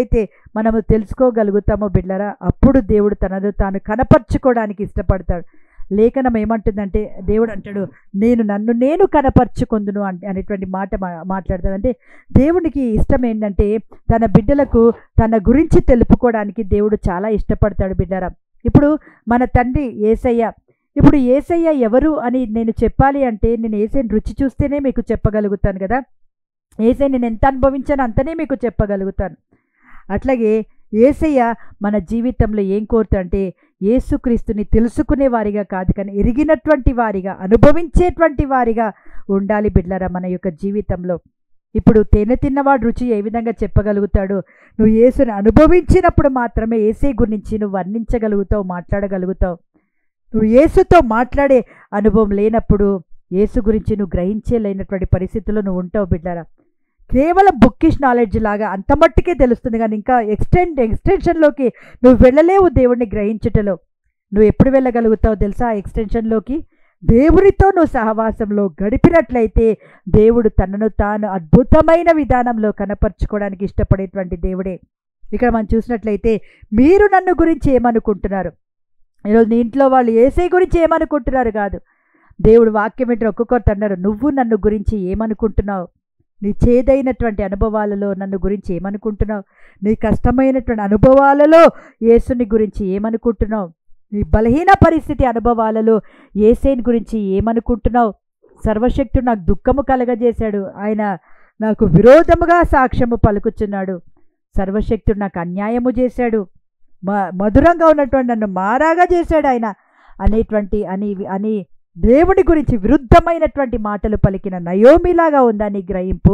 మనము తెలుసుకోగలుగుతామో బిడ్డరా అప్పుడు దేవుడు తనను తాను కనపరుచుకోవడానికి ఇష్టపడతాడు లేఖనం ఏమంటుందంటే దేవుడు అంటాడు నేను నన్ను నేను కనపరుచుకుందును అంటే అనేటువంటి మాట మా- మాట్లాడతాడు అంటే దేవునికి ఇష్టం ఏంటంటే తన బిడ్డలకు తన గురించి తెలుపుకోవడానికి దేవుడు చాలా ఇష్టపడతాడు బిడ్డరా ఇప్పుడు మన తండ్రి ఏసయ్య ఇప్పుడు ఏసయ్య ఎవరు అని నేను చెప్పాలి అంటే నేను ఏసైని రుచి చూస్తేనే మీకు చెప్పగలుగుతాను కదా ఏసై నేను ఎంత అనుభవించానో అంతనే మీకు చెప్పగలుగుతాను అట్లాగే ఏసయ్య మన జీవితంలో ఏం కోరుతాడంటే యేసుక్రీస్తుని తెలుసుకునే వారిగా కాదు కానీ ఎరిగినటువంటి వారిగా అనుభవించేటువంటి వారిగా ఉండాలి బిడ్లరా మన యొక్క జీవితంలో ఇప్పుడు తేనె తిన్నవాడు రుచి ఏ విధంగా చెప్పగలుగుతాడు నువ్వు యేసుని అనుభవించినప్పుడు మాత్రమే ఏసై గురించి నువ్వు వర్ణించగలుగుతావు మాట్లాడగలుగుతావు నువ్వు యేసుతో మాట్లాడే అనుభవం లేనప్పుడు యేసు గురించి నువ్వు గ్రహించలేనటువంటి పరిస్థితుల్లో నువ్వు ఉంటావు బిడ్డరా కేవలం బుక్కిష్ నాలెడ్జ్ లాగా అంత మట్టుకే తెలుస్తుంది కానీ ఇంకా ఎక్స్టెండ్ ఎక్స్టెన్షన్లోకి నువ్వు వెళ్ళలేవు దేవుణ్ణి గ్రహించుటలో నువ్వు ఎప్పుడు వెళ్ళగలుగుతావు తెలుసా ఆ ఎక్స్టెన్షన్లోకి దేవునితో నువ్వు సహవాసంలో గడిపినట్లయితే దేవుడు తనను తాను అద్భుతమైన విధానంలో కనపరుచుకోవడానికి ఇష్టపడేటువంటి దేవుడే ఇక్కడ మనం చూసినట్లయితే మీరు నన్ను గురించి ఏమనుకుంటున్నారు ఈరోజు నీ ఇంట్లో వాళ్ళు ఏసై గురించి ఏమనుకుంటున్నారు కాదు దేవుడు వాక్యం ఏంటో ఒక్కొక్కరు అన్నారు నువ్వు నన్ను గురించి ఏమనుకుంటున్నావు నీ చేదైనటువంటి అనుభవాలలో నన్ను గురించి ఏమనుకుంటున్నావు నీ కష్టమైనటువంటి అనుభవాలలో యేసుని గురించి ఏమనుకుంటున్నావు నీ బలహీన పరిస్థితి అనుభవాలలో ఏసేని గురించి ఏమనుకుంటున్నావు సర్వశక్తుడు నాకు దుఃఖము కలగజేశాడు ఆయన నాకు విరోధముగా సాక్ష్యము పలుకుచున్నాడు సర్వశక్తుడు నాకు అన్యాయము చేశాడు మ మధురంగా ఉన్నటువంటి నన్ను మారాగా చేశాడు ఆయన అనేటువంటి అని అని దేవుడి గురించి విరుద్ధమైనటువంటి మాటలు పలికిన నయోమిలాగా ఉందా నీ గ్రహింపు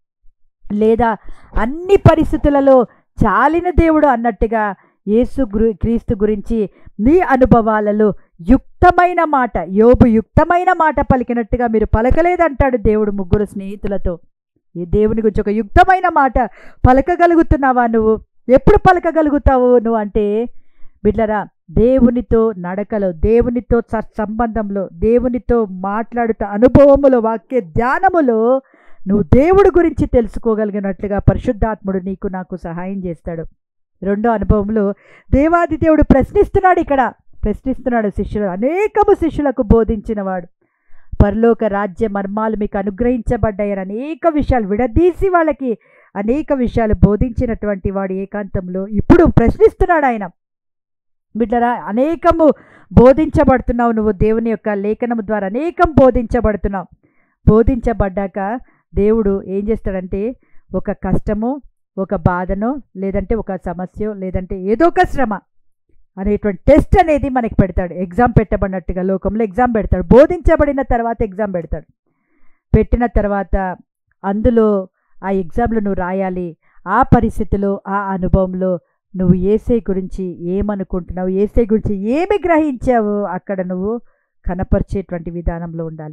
లేదా అన్ని పరిస్థితులలో చాలిన దేవుడు అన్నట్టుగా యేసు గురి క్రీస్తు గురించి నీ అనుభవాలలో యుక్తమైన మాట యోబు యుక్తమైన మాట పలికినట్టుగా మీరు పలకలేదంటాడు దేవుడు ముగ్గురు స్నేహితులతో ఈ దేవుని గురించి ఒక యుక్తమైన మాట పలకగలుగుతున్నావా నువ్వు ఎప్పుడు పలకగలుగుతావు నువ్వు అంటే బిడ్లరా దేవునితో నడకలో దేవునితో స- సంబంధంలో దేవునితో మాట్లాడుట అనుభవములో వాక్య ధ్యానములో నువ్వు దేవుడి గురించి తెలుసుకోగలిగినట్లుగా పరిశుద్ధాత్ముడు నీకు నాకు సహాయం చేస్తాడు రెండో అనుభవంలో దేవాది దేవుడు ప్రశ్నిస్తున్నాడు ఇక్కడ ప్రశ్నిస్తున్నాడు శిష్యులు అనేకము శిష్యులకు బోధించినవాడు పరలోక రాజ్య మర్మాలు మీకు అనుగ్రహించబడ్డాయని అనేక విషయాలు విడదీసి వాళ్ళకి అనేక విషయాలు బోధించినటువంటి వాడు ఏకాంతంలో ఇప్పుడు ప్రశ్నిస్తున్నాడు ఆయన బిడ్డరా అనేకము బోధించబడుతున్నావు నువ్వు దేవుని యొక్క లేఖనము ద్వారా అనేకం బోధించబడుతున్నావు బోధించబడ్డాక దేవుడు ఏం చేస్తాడంటే ఒక కష్టము ఒక బాధనో లేదంటే ఒక సమస్య లేదంటే ఏదో ఒక శ్రమ అనేటువంటి టెస్ట్ అనేది మనకి పెడతాడు ఎగ్జామ్ పెట్టబడినట్టుగా లోకంలో ఎగ్జామ్ పెడతాడు బోధించబడిన తర్వాత ఎగ్జామ్ పెడతాడు పెట్టిన తర్వాత అందులో ఆ ఎగ్జామ్లో నువ్వు రాయాలి ఆ పరిస్థితిలో ఆ అనుభవంలో నువ్వు ఏసై గురించి ఏమనుకుంటున్నావు ఏసై గురించి ఏమి గ్రహించావు అక్కడ నువ్వు కనపరిచేటువంటి విధానంలో ఉండాలి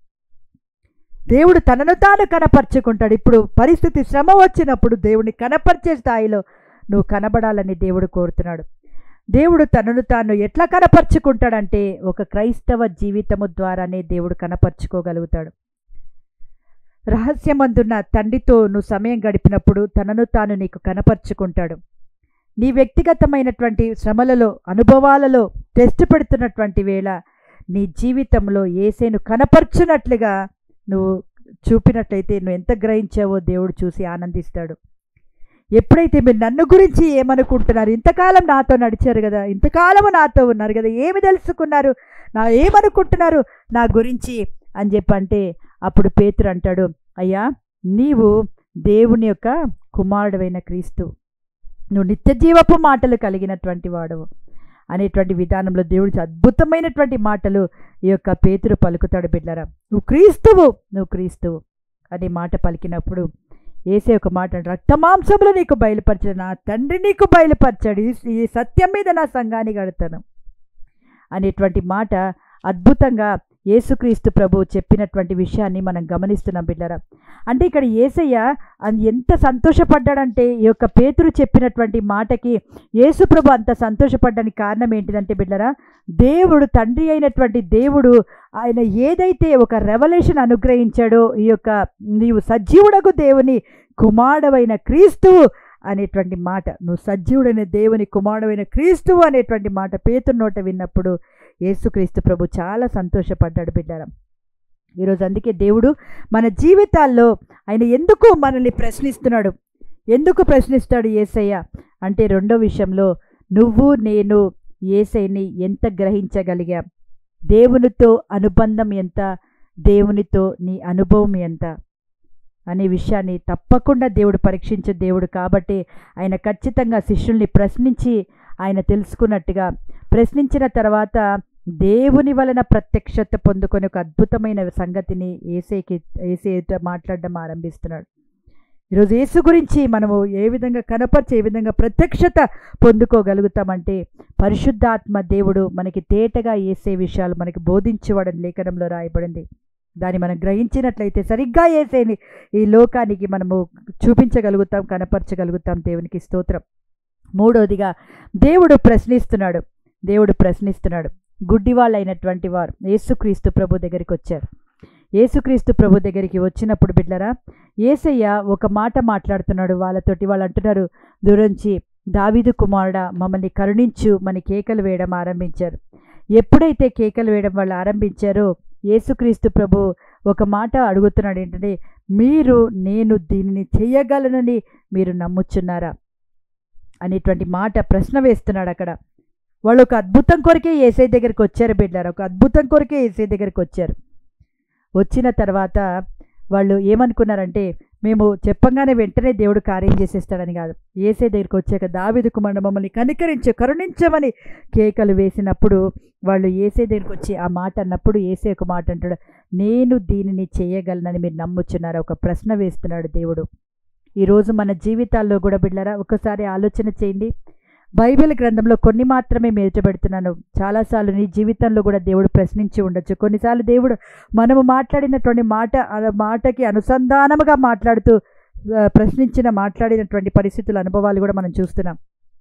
దేవుడు తనను తాను కనపరుచుకుంటాడు ఇప్పుడు పరిస్థితి శ్రమ వచ్చినప్పుడు దేవుని కనపరిచే స్థాయిలో నువ్వు కనబడాలని దేవుడు కోరుతున్నాడు దేవుడు తనను తాను ఎట్లా కనపరుచుకుంటాడంటే ఒక క్రైస్తవ జీవితము ద్వారానే దేవుడు కనపరుచుకోగలుగుతాడు రహస్యమందున్న తండ్రితో నువ్వు సమయం గడిపినప్పుడు తనను తాను నీకు కనపరుచుకుంటాడు నీ వ్యక్తిగతమైనటువంటి శ్రమలలో అనుభవాలలో టెస్ట్ పెడుతున్నటువంటి వేళ నీ జీవితంలో ఏసేను కనపరుచున్నట్లుగా నువ్వు చూపినట్లయితే నువ్వు ఎంత గ్రహించావో దేవుడు చూసి ఆనందిస్తాడు ఎప్పుడైతే మీరు నన్ను గురించి ఏమనుకుంటున్నారు ఇంతకాలం నాతో నడిచారు కదా ఇంతకాలము నాతో ఉన్నారు కదా ఏమి తెలుసుకున్నారు నా ఏమనుకుంటున్నారు నా గురించి అని చెప్పంటే అప్పుడు పేతురు అంటాడు అయ్యా నీవు దేవుని యొక్క కుమారుడైన క్రీస్తు నువ్వు నిత్య జీవపు మాటలు కలిగినటువంటి వాడవు అనేటువంటి విధానంలో దేవుడి అద్భుతమైనటువంటి మాటలు ఈ యొక్క పేతురు పలుకుతాడు బిడ్డరా నువ్వు క్రీస్తువు నువ్వు క్రీస్తువు అనే మాట పలికినప్పుడు ఏసే ఒక మాట అంటాడు, రక్తమాంసములు నీకు బయలుపరచాడు నా తండ్రి నీకు బయలుపరచాడు ఈ- ఈ సత్యం మీద నా సంఘాన్ని గడతాను అనేటువంటి మాట అద్భుతంగా యేసుక్రీస్తు ప్రభు చెప్పినటువంటి విషయాన్ని మనం గమనిస్తున్నాం బిడ్డరా అంటే ఇక్కడ ఏసయ్య అది ఎంత సంతోషపడ్డాడంటే ఈ యొక్క పేతురు చెప్పినటువంటి మాటకి యేసు ప్రభు అంత సంతోషపడ్డానికి కారణం ఏంటిదంటే బిడ్డరా దేవుడు తండ్రి అయినటువంటి దేవుడు ఆయన ఏదైతే ఒక రెవల్యూషన్ అనుగ్రహించాడో ఈ యొక్క నీవు సజీవుడకు దేవుని కుమారుడవైన క్రీస్తువు అనేటువంటి మాట నువ్వు సజీవుడైన దేవుని కుమారుడైన క్రీస్తువు అనేటువంటి మాట పేతురు నోట విన్నప్పుడు యేసుక్రీస్తు ప్రభు చాలా సంతోషపడ్డాడు బిడ్డారా ఈరోజు అందుకే దేవుడు మన జీవితాల్లో ఆయన ఎందుకు మనల్ని ప్రశ్నిస్తున్నాడు ఎందుకు ప్రశ్నిస్తాడు ఏసయ్య అంటే రెండో విషయంలో నువ్వు నేను ఏసైని ఎంత గ్రహించగలిగా దేవునితో అనుబంధం ఎంత దేవునితో నీ అనుభవం ఎంత అనే విషయాన్ని తప్పకుండా దేవుడు పరీక్షించే దేవుడు కాబట్టి ఆయన ఖచ్చితంగా శిష్యుల్ని ప్రశ్నించి ఆయన తెలుసుకున్నట్టుగా ప్రశ్నించిన తర్వాత దేవుని వలన ప్రత్యక్షత పొందుకొని ఒక అద్భుతమైన సంగతిని ఏసేకి ఏసే మాట్లాడడం ఆరంభిస్తున్నాడు ఈరోజు యేసు గురించి మనము ఏ విధంగా కనపరిచి ఏ విధంగా ప్రత్యక్షత పొందుకోగలుగుతామంటే పరిశుద్ధాత్మ దేవుడు మనకి తేటగా ఏసే విషయాలు మనకి బోధించేవాడని లేఖనంలో రాయబడింది దాన్ని మనం గ్రహించినట్లయితే సరిగ్గా ఏసేని ఈ లోకానికి మనము చూపించగలుగుతాం కనపరచగలుగుతాం దేవునికి స్తోత్రం మూడోదిగా దేవుడు ప్రశ్నిస్తున్నాడు దేవుడు ప్రశ్నిస్తున్నాడు గుడ్డివాళ్ళైనటువంటి వారు యేసుక్రీస్తు ప్రభు దగ్గరికి వచ్చారు యేసుక్రీస్తు ప్రభు దగ్గరికి వచ్చినప్పుడు బిడ్డరా ఏసయ్య ఒక మాట మాట్లాడుతున్నాడు వాళ్ళతోటి వాళ్ళు అంటున్నారు దూరంచి దావీదు కుమారుడా మమ్మల్ని కరుణించు మన కేకలు వేయడం ఆరంభించారు ఎప్పుడైతే కేకలు వేయడం వాళ్ళు ఆరంభించారో యేసుక్రీస్తు ప్రభు ఒక మాట అడుగుతున్నాడు ఏంటంటే మీరు నేను దీనిని చెయ్యగలనని మీరు నమ్ముచున్నారా అనేటువంటి మాట ప్రశ్న వేస్తున్నాడు అక్కడ వాళ్ళు ఒక అద్భుతం కొరకే ఏసై దగ్గరికి వచ్చారు బిడ్డారు ఒక అద్భుతం కొరకే ఏసై దగ్గరికి వచ్చారు వచ్చిన తర్వాత వాళ్ళు ఏమనుకున్నారంటే మేము చెప్పంగానే వెంటనే దేవుడు కార్యం చేసేస్తాడని కాదు ఏసే దగ్గరికి వచ్చాక దావిదు కుమారుడు మమ్మల్ని కనికరించు కరుణించమని కేకలు వేసినప్పుడు వాళ్ళు ఏసే దగ్గరికి వచ్చి ఆ మాట అన్నప్పుడు ఏసే ఒక మాట అంటాడు నేను దీనిని చేయగలనని మీరు నమ్ముచున్నారు ఒక ప్రశ్న వేస్తున్నాడు దేవుడు ఈరోజు మన జీవితాల్లో కూడా బిడ్డరా ఒకసారి ఆలోచన చేయండి బైబిల్ గ్రంథంలో కొన్ని మాత్రమే మేల్చబెడుతున్నాను చాలాసార్లు నీ జీవితంలో కూడా దేవుడు ప్రశ్నించి ఉండొచ్చు కొన్నిసార్లు దేవుడు మనము మాట్లాడినటువంటి మాట ఆ మాటకి అనుసంధానముగా మాట్లాడుతూ ఆ, ప్రశ్నించిన మాట్లాడినటువంటి పరిస్థితుల అనుభవాలు కూడా మనం చూస్తున్నాం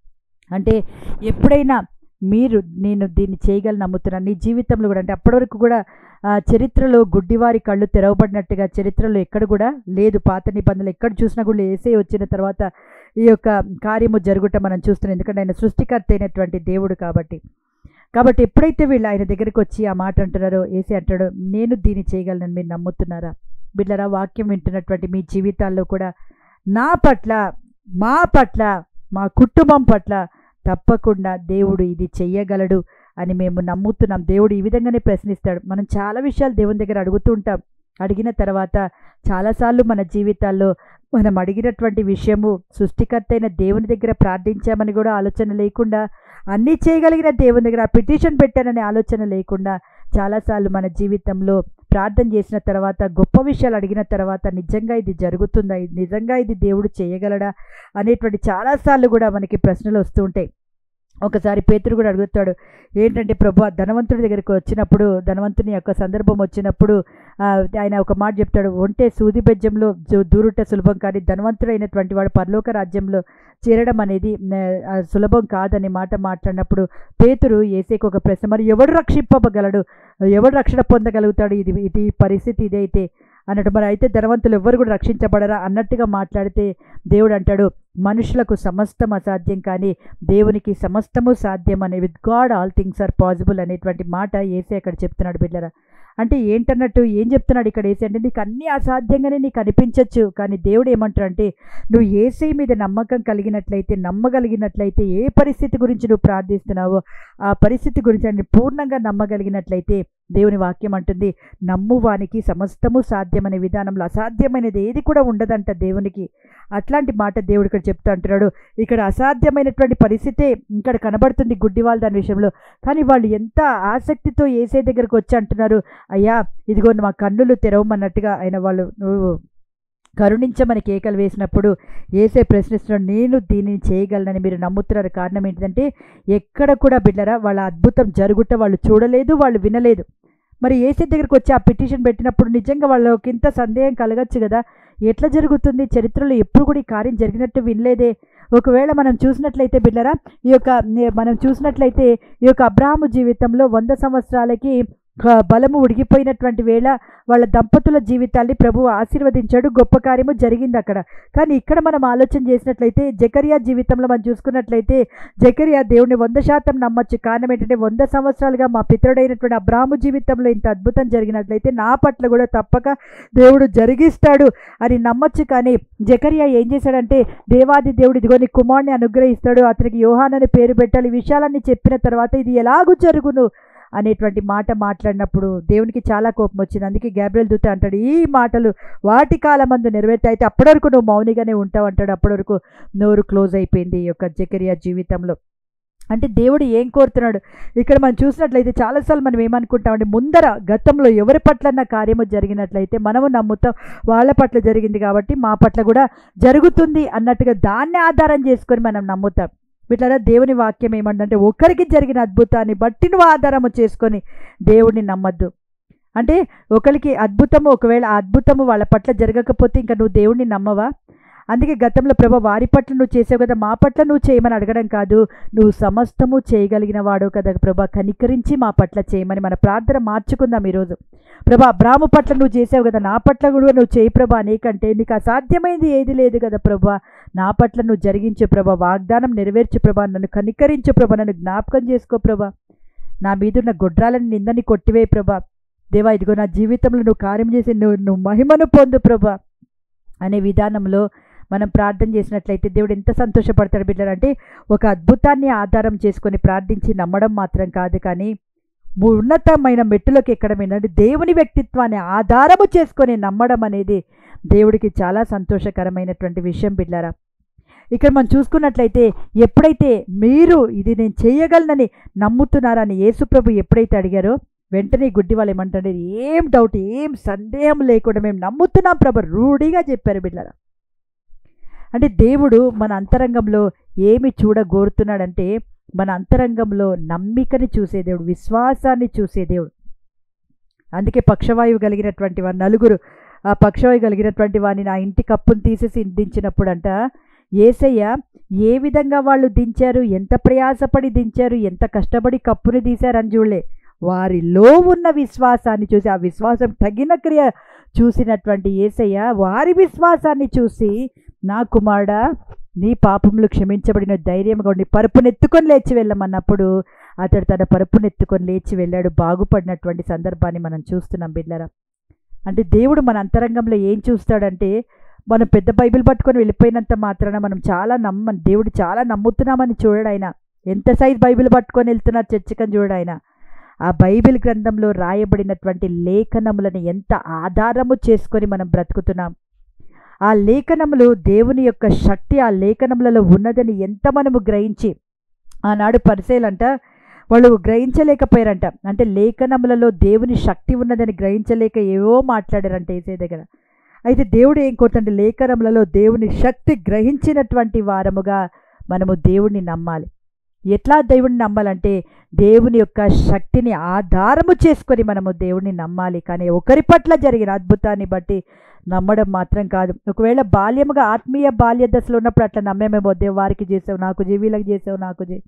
అంటే ఎప్పుడైనా మీరు నేను దీన్ని చేయగలను నమ్ముతున్నాను నీ జీవితంలో కూడా అంటే అప్పటి వరకు కూడా ఆ, చరిత్రలో గుడ్డివారి కళ్ళు తెరవబడినట్టుగా చరిత్రలో ఎక్కడ కూడా లేదు పాత నిబంధనలు ఎక్కడ చూసినా కూడా ఏసే వచ్చిన తర్వాత ఈ యొక్క కార్యము జరుగుట మనం చూస్తున్నాం ఎందుకంటే ఆయన సృష్టికర్త అయినటువంటి దేవుడు కాబట్టి కాబట్టి ఎప్పుడైతే వీళ్ళు ఆయన దగ్గరికి వచ్చి ఆ మాట అంటున్నారో ఏసీ అంటాడో నేను దీన్ని చేయగలనని మీరు నమ్ముతున్నారా బిడ్డరా వాక్యం వింటున్నటువంటి మీ జీవితాల్లో కూడా నా పట్ల మా పట్ల మా కుటుంబం పట్ల తప్పకుండా దేవుడు ఇది చెయ్యగలడు అని మేము నమ్ముతున్నాం దేవుడు ఈ విధంగానే ప్రశ్నిస్తాడు మనం చాలా విషయాలు దేవుని దగ్గర అడుగుతూ ఉంటాం అడిగిన తర్వాత చాలాసార్లు మన జీవితాల్లో మనం అడిగినటువంటి విషయము సృష్టికర్త అయిన దేవుని దగ్గర ప్రార్థించామని కూడా ఆలోచన లేకుండా అన్నీ చేయగలిగిన దేవుని దగ్గర పిటిషన్ పెట్టాననే ఆలోచన లేకుండా చాలాసార్లు మన జీవితంలో ప్రార్థన చేసిన తర్వాత గొప్ప విషయాలు అడిగిన తర్వాత నిజంగా ఇది జరుగుతుందా ఇది నిజంగా ఇది దేవుడు చేయగలడా అనేటువంటి చాలాసార్లు కూడా మనకి ప్రశ్నలు వస్తూ ఉంటాయి ఒకసారి పేతురు కూడా అడుగుతాడు ఏంటంటే ప్రభు ఆ ధనవంతుడి దగ్గరికి వచ్చినప్పుడు ధనవంతుని యొక్క సందర్భం వచ్చినప్పుడు ఆ, ఆయన ఒక మాట చెప్తాడు ఒంటే సూది బెజ్జంలో జు- దూరుట సులభం కానీ ధనవంతుడైనటువంటి వాడు పరలోక రాజ్యంలో చేరడం అనేది ఆ, సులభం కాదనే మాట మాట్లాడినప్పుడు పేతురు ఏసేకు ఒక ప్రశ్న మరి ఎవడు రక్షింపగలడు ఎవడు రక్షణ పొందగలుగుతాడు ఇది ఇది పరిస్థితి ఇదైతే అన్నట్టు మరి అయితే ధనవంతులు ఎవ్వరు కూడా రక్షించబడరా అన్నట్టుగా మాట్లాడితే దేవుడు అంటాడు మనుషులకు సమస్తం అసాధ్యం కానీ దేవునికి సమస్తము సాధ్యం అనే with God all things are possible అనేటువంటి మాట ఏసే అక్కడ చెప్తున్నాడు బిడ్డరా అంటే ఏంటన్నట్టు ఏం చెప్తున్నాడు ఇక్కడ ఏసీ అంటే నీకు అన్నీ అసాధ్యంగానే నీకు అనిపించవచ్చు కానీ దేవుడు ఏమంటాడు అంటే నువ్వు ఏసై మీద నమ్మకం కలిగినట్లయితే నమ్మగలిగినట్లయితే ఏ పరిస్థితి గురించి నువ్వు ప్రార్థిస్తున్నావో ఆ పరిస్థితి గురించి ఆయన పూర్ణంగా నమ్మగలిగినట్లయితే దేవుని వాక్యం అంటుంది నమ్మువానికి సమస్తము సాధ్యమనే విధానంలో అసాధ్యమైనది ఏది కూడా ఉండదంట దేవునికి అట్లాంటి మాట దేవుడు ఇక్కడ చెప్తూ అంటున్నాడు ఇక్కడ అసాధ్యమైనటువంటి పరిస్థితే ఇక్కడ కనబడుతుంది గుడ్డివాళ్ళ దాని విషయంలో కానీ వాళ్ళు ఎంత ఆసక్తితో ఏసే దగ్గరకు వచ్చి అంటున్నారు అయ్యా ఇదిగో మా కన్నులు తెరవమన్నట్టుగా ఆయన వాళ్ళు నువ్వు కరుణించమని కేకలు వేసినప్పుడు ఏసే ప్రశ్నిస్తున్నాడు నేను దీనిని చేయగలనని మీరు నమ్ముతున్నారు కారణం ఏంటంటే ఎక్కడ కూడా బిడ్డరా వాళ్ళ అద్భుతం జరుగుట వాళ్ళు చూడలేదు వాళ్ళు వినలేదు మరి ఏసీ దగ్గరికి వచ్చి ఆ పిటిషన్ పెట్టినప్పుడు నిజంగా వాళ్ళకి ఇంత సందేహం కలగచ్చు కదా ఎట్లా జరుగుతుంది చరిత్రలో ఎప్పుడు కూడా ఈ కార్యం జరిగినట్టు వినలేదే ఒకవేళ మనం చూసినట్లయితే బిడ్డరా ఈ యొక్క మనం చూసినట్లయితే ఈ యొక్క అబ్రాహము జీవితంలో వంద సంవత్సరాలకి క- బలము ఉడిగిపోయినటువంటి వేళ వాళ్ళ దంపతుల జీవితాల్ని ప్రభు ఆశీర్వదించాడు గొప్ప కార్యము జరిగింది అక్కడ కానీ ఇక్కడ మనం ఆలోచన చేసినట్లయితే జకరియా జీవితంలో మనం చూసుకున్నట్లయితే జకరియా దేవుని వంద శాతం నమ్మొచ్చు కారణం ఏంటంటే వంద సంవత్సరాలుగా మా పితరుడైనటువంటి అబ్రాహ్ము జీవితంలో ఇంత అద్భుతం జరిగినట్లయితే నా పట్ల కూడా తప్పక దేవుడు జరిగిస్తాడు అని నమ్మొచ్చు కానీ జకరియా ఏం చేశాడంటే దేవాది దేవుడు ఇదిగో నీ కుమారుని అనుగ్రహిస్తాడు అతనికి యోహాన్ అని పేరు పెట్టాలి ఈ విషయాలన్నీ చెప్పిన తర్వాత ఇది ఎలాగూ జరుగును అనేటువంటి మాట మాట్లాడినప్పుడు దేవునికి చాలా కోపం వచ్చింది అందుకే గ్యాబ్రియల్ దూత అంటాడు ఈ మాటలు వాటి కాలమందు నెరవేర్తే అయితే అప్పటి వరకు నువ్వు మౌనిగానే ఉంటావు అంటాడు అప్పటి వరకు నోరు క్లోజ్ అయిపోయింది ఈ యొక్క జకరియా జీవితంలో అంటే దేవుడు ఏం కోరుతున్నాడు ఇక్కడ మనం చూసినట్లయితే చాలాసార్లు మనం ఏమనుకుంటామంటే ముందర గతంలో ఎవరి పట్లన్న కార్యము జరిగినట్లయితే మనము నమ్ముతాం వాళ్ళ పట్ల జరిగింది కాబట్టి మా పట్ల కూడా జరుగుతుంది అన్నట్టుగా దాన్ని ఆధారం చేసుకొని మనం నమ్ముతాం వీటిలో దేవుని వాక్యం ఏమంటే ఒకరికి జరిగిన అద్భుతాన్ని బట్టి నువ్వు ఆధారము చేసుకొని దేవుడిని నమ్మద్దు అంటే ఒకరికి అద్భుతము ఒకవేళ ఆ అద్భుతము వాళ్ళ పట్ల జరగకపోతే ఇంకా నువ్వు దేవుడిని నమ్మవా అందుకే గతంలో ప్రభా వారి పట్ల నువ్వు చేసావు కదా మా పట్ల నువ్వు చేయమని అడగడం కాదు నువ్వు సమస్తము చేయగలిగిన వాడు కదా ప్రభా కనికరించి మా పట్ల చేయమని మన ప్రార్థన మార్చుకుందాం ఈరోజు ప్రభా అబ్రాహ్ము పట్ల నువ్వు చేసావు కదా నా పట్ల కూడా నువ్వు చేయి ప్రభా నీకంటే నీకు అసాధ్యమైంది ఏది లేదు కదా ప్రభా నా పట్ల నువ్వు జరిగించు ప్రభా వాగ్దానం నెరవేర్చు ప్రభా నన్ను కనికరించు ప్రభా నన్ను జ్ఞాపకం చేసుకో ప్రభా నా మీదున్న గొడ్రాలని నిందని కొట్టివే ప్రభా దేవా ఇదిగో నా జీవితంలో నువ్వు కార్యం చేసి నువ్వు నువ్వు మహిమను పొందు ప్రభా అనే విధానంలో మనం ప్రార్థన చేసినట్లయితే దేవుడు ఎంత సంతోషపడతాడు బిడ్డలంటే ఒక అద్భుతాన్ని ఆధారం చేసుకొని ప్రార్థించి నమ్మడం మాత్రం కాదు కానీ ఉన్నతమైన మెట్టులోకి ఎక్కడం ఏంటంటే దేవుని వ్యక్తిత్వాన్ని ఆధారము చేసుకొని నమ్మడం అనేది దేవుడికి చాలా సంతోషకరమైనటువంటి విషయం బిడ్డారా ఇక్కడ మనం చూసుకున్నట్లయితే ఎప్పుడైతే మీరు ఇది నేను చేయగలనని నమ్ముతున్నారని యేసుప్రభు ఎప్పుడైతే అడిగారో వెంటనే గుడ్డి వాళ్ళు ఏమంటారు ఏం డౌట్ ఏం సందేహం లేకుండా మేము నమ్ముతున్నాం ప్రభు రూఢిగా చెప్పారు బిడ్డరా అంటే దేవుడు మన అంతరంగంలో ఏమి చూడగోరుతున్నాడంటే మన అంతరంగంలో నమ్మికని చూసే దేవుడు విశ్వాసాన్ని చూసే దేవుడు అందుకే పక్షవాయువు కలిగినటువంటి వారు నలుగురు ఆ పక్షవాయువు కలిగినటువంటి వారిని నా ఇంటి కప్పును తీసేసి దించినప్పుడు అంట ఏసయ్య ఏ విధంగా వాళ్ళు దించారు ఎంత ప్రయాసపడి దించారు ఎంత కష్టపడి కప్పుని తీశారని చూడలే వారిలో ఉన్న విశ్వాసాన్ని చూసి ఆ విశ్వాసం తగిన క్రియ చూసినటువంటి ఏసయ్య వారి విశ్వాసాన్ని చూసి నా కుమారుడా నీ పాపములు క్షమించబడిన ధైర్యంగా ఉండి పరుపునెత్తుకొని లేచి వెళ్ళమన్నప్పుడు అతడు తన పరుపునెత్తుకొని లేచి వెళ్ళాడు బాగుపడినటువంటి సందర్భాన్ని మనం చూస్తున్నాం బిడ్డరా అంటే దేవుడు మన అంతరంగంలో ఏం చూస్తాడంటే మనం పెద్ద బైబిల్ పట్టుకొని వెళ్ళిపోయినంత మాత్రాన మనం చాలా నమ్మ దేవుడు చాలా నమ్ముతున్నామని చూడడు ఆయన ఎంత సైజ్ బైబిల్ పట్టుకొని వెళ్తున్నారు చర్చకని చూడడు ఆయన ఆ బైబిల్ గ్రంథంలో రాయబడినటువంటి లేఖనములను ఎంత ఆధారము చేసుకొని మనం బ్రతుకుతున్నాం ఆ లేఖనములు దేవుని యొక్క శక్తి ఆ లేఖనములలో ఉన్నదని ఎంత మనము గ్రహించి ఆనాడు పరిసేలంట వాళ్ళు గ్రహించలేకపోయారంట అంటే లేఖనములలో దేవుని శక్తి ఉన్నదని గ్రహించలేక ఏవో మాట్లాడారంట ఏసే దగ్గర అయితే దేవుడు ఏం కోరుతుంటే లేఖనములలో దేవుని శక్తి గ్రహించినటువంటి వారముగా మనము దేవుణ్ణి నమ్మాలి ఎట్లా దేవుడిని నమ్మాలంటే దేవుని యొక్క శక్తిని ఆధారము చేసుకొని మనము దేవుడిని నమ్మాలి కానీ ఒకరి పట్ల జరిగిన అద్భుతాన్ని బట్టి నమ్మడం మాత్రం కాదు ఒకవేళ బాల్యముగా ఆత్మీయ బాల్య దశలో ఉన్నప్పుడు అట్లా నమ్మేమేమో దేవు వారికి చేసావు నాకు చేయి వీళ్ళకి చేసావు నాకు చేయి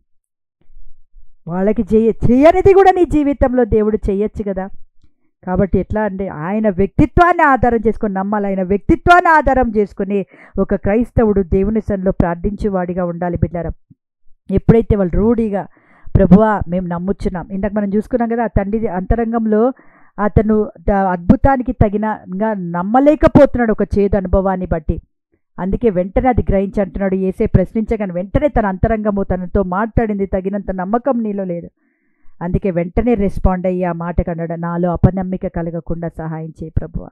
వాళ్ళకి చేయ చేయనిది కూడా నీ జీవితంలో దేవుడు చేయొచ్చు కదా కాబట్టి ఎట్లా అంటే ఆయన వ్యక్తిత్వాన్ని ఆధారం చేసుకొని నమ్మాలి ఆయన వ్యక్తిత్వాన్ని ఆధారం చేసుకొని ఒక క్రైస్తవుడు దేవుని సన్నిలో ప్రార్థించేవాడిగా ఉండాలి బిడ్డారా ఎప్పుడైతే వాళ్ళు రూఢిగా ప్రభువా మేము నమ్ముచున్నాం ఇందాక మనం చూసుకున్నాం కదా ఆ తండ్రి అంతరంగంలో అతను ద- అద్భుతానికి తగినగా నమ్మలేకపోతున్నాడు ఒక చేదు అనుభవాన్ని బట్టి అందుకే వెంటనే అది గ్రహించి అంటున్నాడు ఏసే ప్రశ్నించగానే వెంటనే తన అంతరంగము తనతో మాట్లాడింది తగినంత నమ్మకం నీలో లేదు అందుకే వెంటనే రెస్పాండ్ అయ్యి ఆ మాటకు అన్నాడు నాలో అపనమ్మిక కలగకుండా సహాయం చేయి ప్రభువ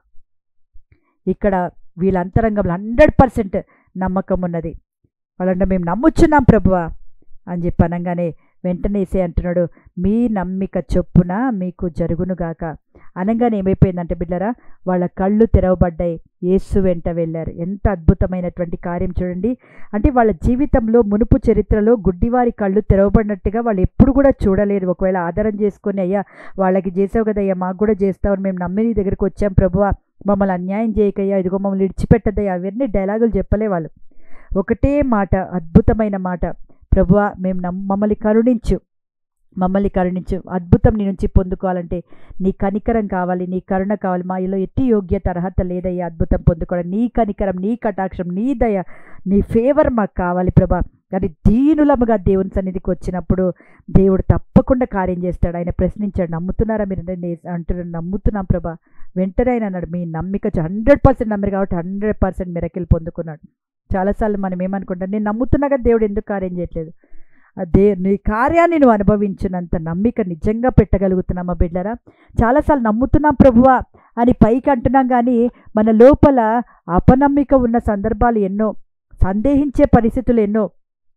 ఇక్కడ వీళ్ళ అంతరంగంలో హండ్రెడ్ పర్సెంట్ నమ్మకం ఉన్నది వాళ్ళంటే మేము నమ్ముచున్నాం ప్రభువ అని చెప్పి అనగానే వెంటనే ఏసే అంటున్నాడు మీ నమ్మిక చొప్పున మీకు జరుగునుగాక అనగానే ఏమైపోయిందంటే బిడ్డరా వాళ్ళ కళ్ళు తెరవబడ్డాయి యేసు వెంట వెళ్ళారు ఎంత అద్భుతమైనటువంటి కార్యం చూడండి అంటే వాళ్ళ జీవితంలో మునుపు చరిత్రలో గుడ్డివారి కళ్ళు తెరవబడినట్టుగా వాళ్ళు ఎప్పుడు కూడా చూడలేరు ఒకవేళ ఆధారం చేసుకొని అయ్యా వాళ్ళకి చేసావు కదా అయ్యా మాకు కూడా చేస్తావని మేము నమ్మి నీ దగ్గరికి వచ్చాం ప్రభువా మమ్మల్ని అన్యాయం చేయకయ్యా ఇదిగో మమ్మల్ని విడిచిపెట్టద్దయ్యా అవన్నీ డైలాగులు చెప్పలే వాళ్ళు ఒకటే మాట అద్భుతమైన మాట ప్రభువా మేము నమ్ మమ్మల్ని కరుణించు మమ్మల్ని కరుణించు అద్భుతం నీ నుంచి పొందుకోవాలంటే నీ కనికరం కావాలి నీ కరుణ కావాలి మాలో ఎట్టి యోగ్యత అర్హత లేదయ్యా అద్భుతం పొందుకోవడం నీ కనికరం నీ కటాక్షం నీ దయ నీ ఫేవర్ మాకు కావాలి ప్రభా కానీ దీనులముగా దేవుని సన్నిధికి వచ్చినప్పుడు దేవుడు తప్పకుండా కార్యం చేస్తాడు ఆయన ప్రశ్నించాడు నమ్ముతున్నారా మీరు అంటే నేను అంటున్నాను నమ్ముతున్నాం ప్రభా వెంటనే ఆయన అన్నాడు మీ నమ్మిక హండ్రెడ్ పర్సెంట్ నమ్మరు కాబట్టి హండ్రెడ్ పర్సెంట్ మిరకిల్ పొందుకున్నాడు చాలాసార్లు మనం ఏమనుకుంటాం నేను నమ్ముతున్నాగా దేవుడు ఎందుకు కార్యం చేయట్లేదు అదే నీ కార్యాన్ని నువ్వు అనుభవించినంత నమ్మిక నిజంగా పెట్టగలుగుతున్నామా బిడ్డరా చాలాసార్లు నమ్ముతున్నాం ప్రభువా అని పైకి అంటున్నాం కానీ మన లోపల అపనమ్మిక ఉన్న సందర్భాలు ఎన్నో సందేహించే పరిస్థితులు ఎన్నో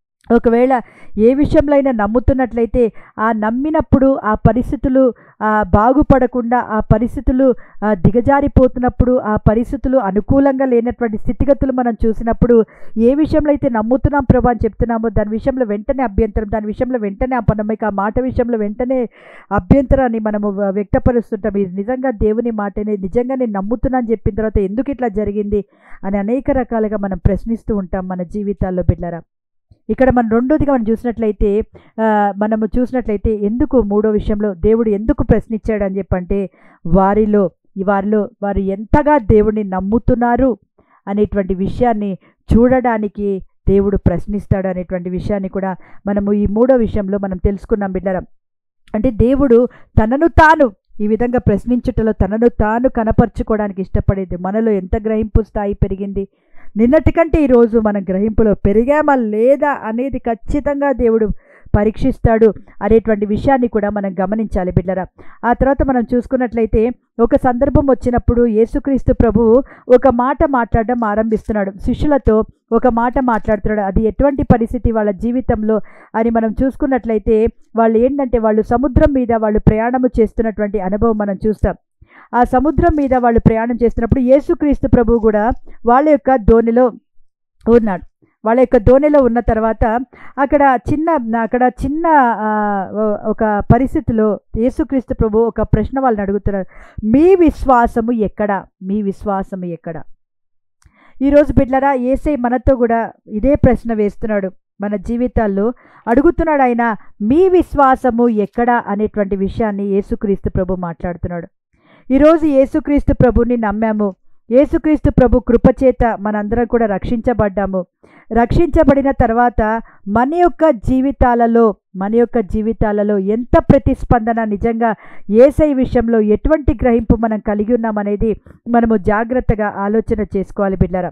ఒకవేళ ఏ విషయంలో అయినా నమ్ముతున్నట్లయితే ఆ నమ్మినప్పుడు ఆ పరిస్థితులు ఆ, బాగుపడకుండా ఆ పరిస్థితులు ఆ, దిగజారిపోతున్నప్పుడు ఆ పరిస్థితులు అనుకూలంగా లేనటువంటి స్థితిగతులు మనం చూసినప్పుడు ఏ విషయంలో అయితే నమ్ముతున్నాం ప్రభా అని చెప్తున్నామో దాని విషయంలో వెంటనే అభ్యంతరం దాని విషయంలో వెంటనే అపనమ్మిక ఆ మాట విషయంలో వెంటనే అభ్యంతరాన్ని మనము వ- వ్యక్తపరుస్తుంటాం ఇది నిజంగా దేవుని మాటనే నిజంగా నేను నమ్ముతున్నా అని చెప్పిన తర్వాత ఎందుకు ఇట్లా జరిగింది అని అనేక రకాలుగా మనం ప్రశ్నిస్తూ ఉంటాం మన జీవితాల్లో బిడ్డరా ఇక్కడ మనం రెండోదిగా మనం చూసినట్లయితే ఆ, మనము చూసినట్లయితే ఎందుకు మూడో విషయంలో దేవుడు ఎందుకు ప్రశ్నించాడు అని చెప్పంటే వారిలో ఈ వారిలో వారు ఎంతగా దేవుడిని నమ్ముతున్నారు అనేటువంటి విషయాన్ని చూడడానికి దేవుడు ప్రశ్నిస్తాడు అనేటువంటి విషయాన్ని కూడా మనము ఈ మూడో విషయంలో మనం తెలుసుకున్నాం బిడ్డరం అంటే దేవుడు తనను తాను ఈ విధంగా ప్రశ్నించుటలో తనను తాను కనపరుచుకోవడానికి ఇష్టపడేది మనలో ఎంత గ్రహింపు స్థాయి పెరిగింది నిన్నటి కంటే ఈరోజు మన గ్రహింపులో పెరిగామా లేదా అనేది ఖచ్చితంగా దేవుడు పరీక్షిస్తాడు అనేటువంటి విషయాన్ని కూడా మనం గమనించాలి బిడ్డరా ఆ తర్వాత మనం చూసుకున్నట్లయితే ఒక సందర్భం వచ్చినప్పుడు యేసుక్రీస్తు ప్రభువు ఒక మాట మాట్లాడడం ఆరంభిస్తున్నాడు శిష్యులతో ఒక మాట మాట్లాడుతున్నాడు అది ఎటువంటి పరిస్థితి వాళ్ళ జీవితంలో అని మనం చూసుకున్నట్లయితే వాళ్ళు ఏంటంటే వాళ్ళు సముద్రం మీద వాళ్ళు ప్రయాణము చేస్తున్నటువంటి అనుభవం మనం చూస్తాం ఆ సముద్రం మీద వాళ్ళు ప్రయాణం చేస్తున్నప్పుడు యేసుక్రీస్తు ప్రభువు కూడా వాళ్ళ యొక్క ధోనిలో ఉన్నాడు వాళ్ళ యొక్క ధోనిలో ఉన్న తర్వాత అక్కడ చిన్న అక్కడ చిన్న ఆ, ఒక పరిస్థితిలో యేసుక్రీస్తు ప్రభు ఒక ప్రశ్న వాళ్ళని అడుగుతున్నారు మీ విశ్వాసము ఎక్కడ మీ విశ్వాసము ఎక్కడ ఈరోజు బిడ్లరా ఏసై మనతో కూడా ఇదే ప్రశ్న వేస్తున్నాడు మన జీవితాల్లో అడుగుతున్నాడు ఆయన మీ విశ్వాసము ఎక్కడ అనేటువంటి విషయాన్ని యేసుక్రీస్తు ప్రభు మాట్లాడుతున్నాడు ఈరోజు యేసుక్రీస్తు ప్రభుని నమ్మాము యేసుక్రీస్తు ప్రభు కృపచేత మనందరం కూడా రక్షించబడ్డాము రక్షించబడిన తర్వాత మన యొక్క జీవితాలలో మన యొక్క జీవితాలలో ఎంత ప్రతిస్పందన నిజంగా ఏసై విషయంలో ఎటువంటి గ్రహింపు మనం కలిగి ఉన్నామనేది మనము జాగ్రత్తగా ఆలోచన చేసుకోవాలి బిడ్డరా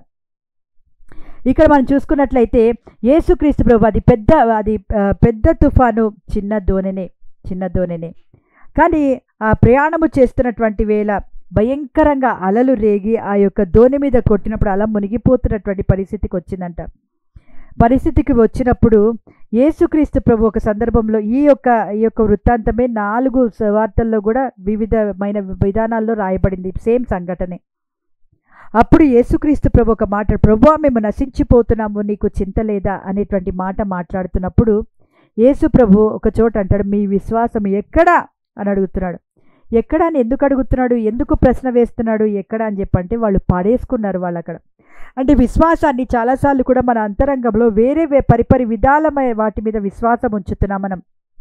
ఇక్కడ మనం చూసుకున్నట్లయితే యేసుక్రీస్తు ప్రభు అది పెద్ద అది ఆ, పెద్ద తుఫాను చిన్న దోణినే చిన్న దోణినే కానీ ఆ ప్రయాణము చేస్తున్నటువంటి వేళ భయంకరంగా అలలు రేగి ఆ యొక్క దోణి మీద కొట్టినప్పుడు అలా మునిగిపోతున్నటువంటి పరిస్థితికి వచ్చిందంట పరిస్థితికి వచ్చినప్పుడు యేసుక్రీస్తు ప్రభు ఒక సందర్భంలో ఈ యొక్క ఈ యొక్క వృత్తాంతమే నాలుగు వార్తల్లో కూడా వివిధమైన విధానాల్లో రాయబడింది సేమ్ సంఘటనే అప్పుడు యేసుక్రీస్తు ప్రభు ఒక మాట ప్రభు మేము నశించిపోతున్నాము నీకు చింత లేదా అనేటువంటి మాట మాట్లాడుతున్నప్పుడు యేసు ప్రభు ఒక చోట అంటాడు మీ విశ్వాసం ఎక్కడా అని అడుగుతున్నాడు ఎక్కడ అని ఎందుకు అడుగుతున్నాడు ఎందుకు ప్రశ్న వేస్తున్నాడు ఎక్కడ అని చెప్పంటే వాళ్ళు పడేసుకున్నారు వాళ్ళు అక్కడ అంటే విశ్వాసాన్ని చాలాసార్లు కూడా మన అంతరంగంలో వేరే వే పరిపరి విధాలమైన వాటి మీద విశ్వాసం ఉంచుతున్నాం మనం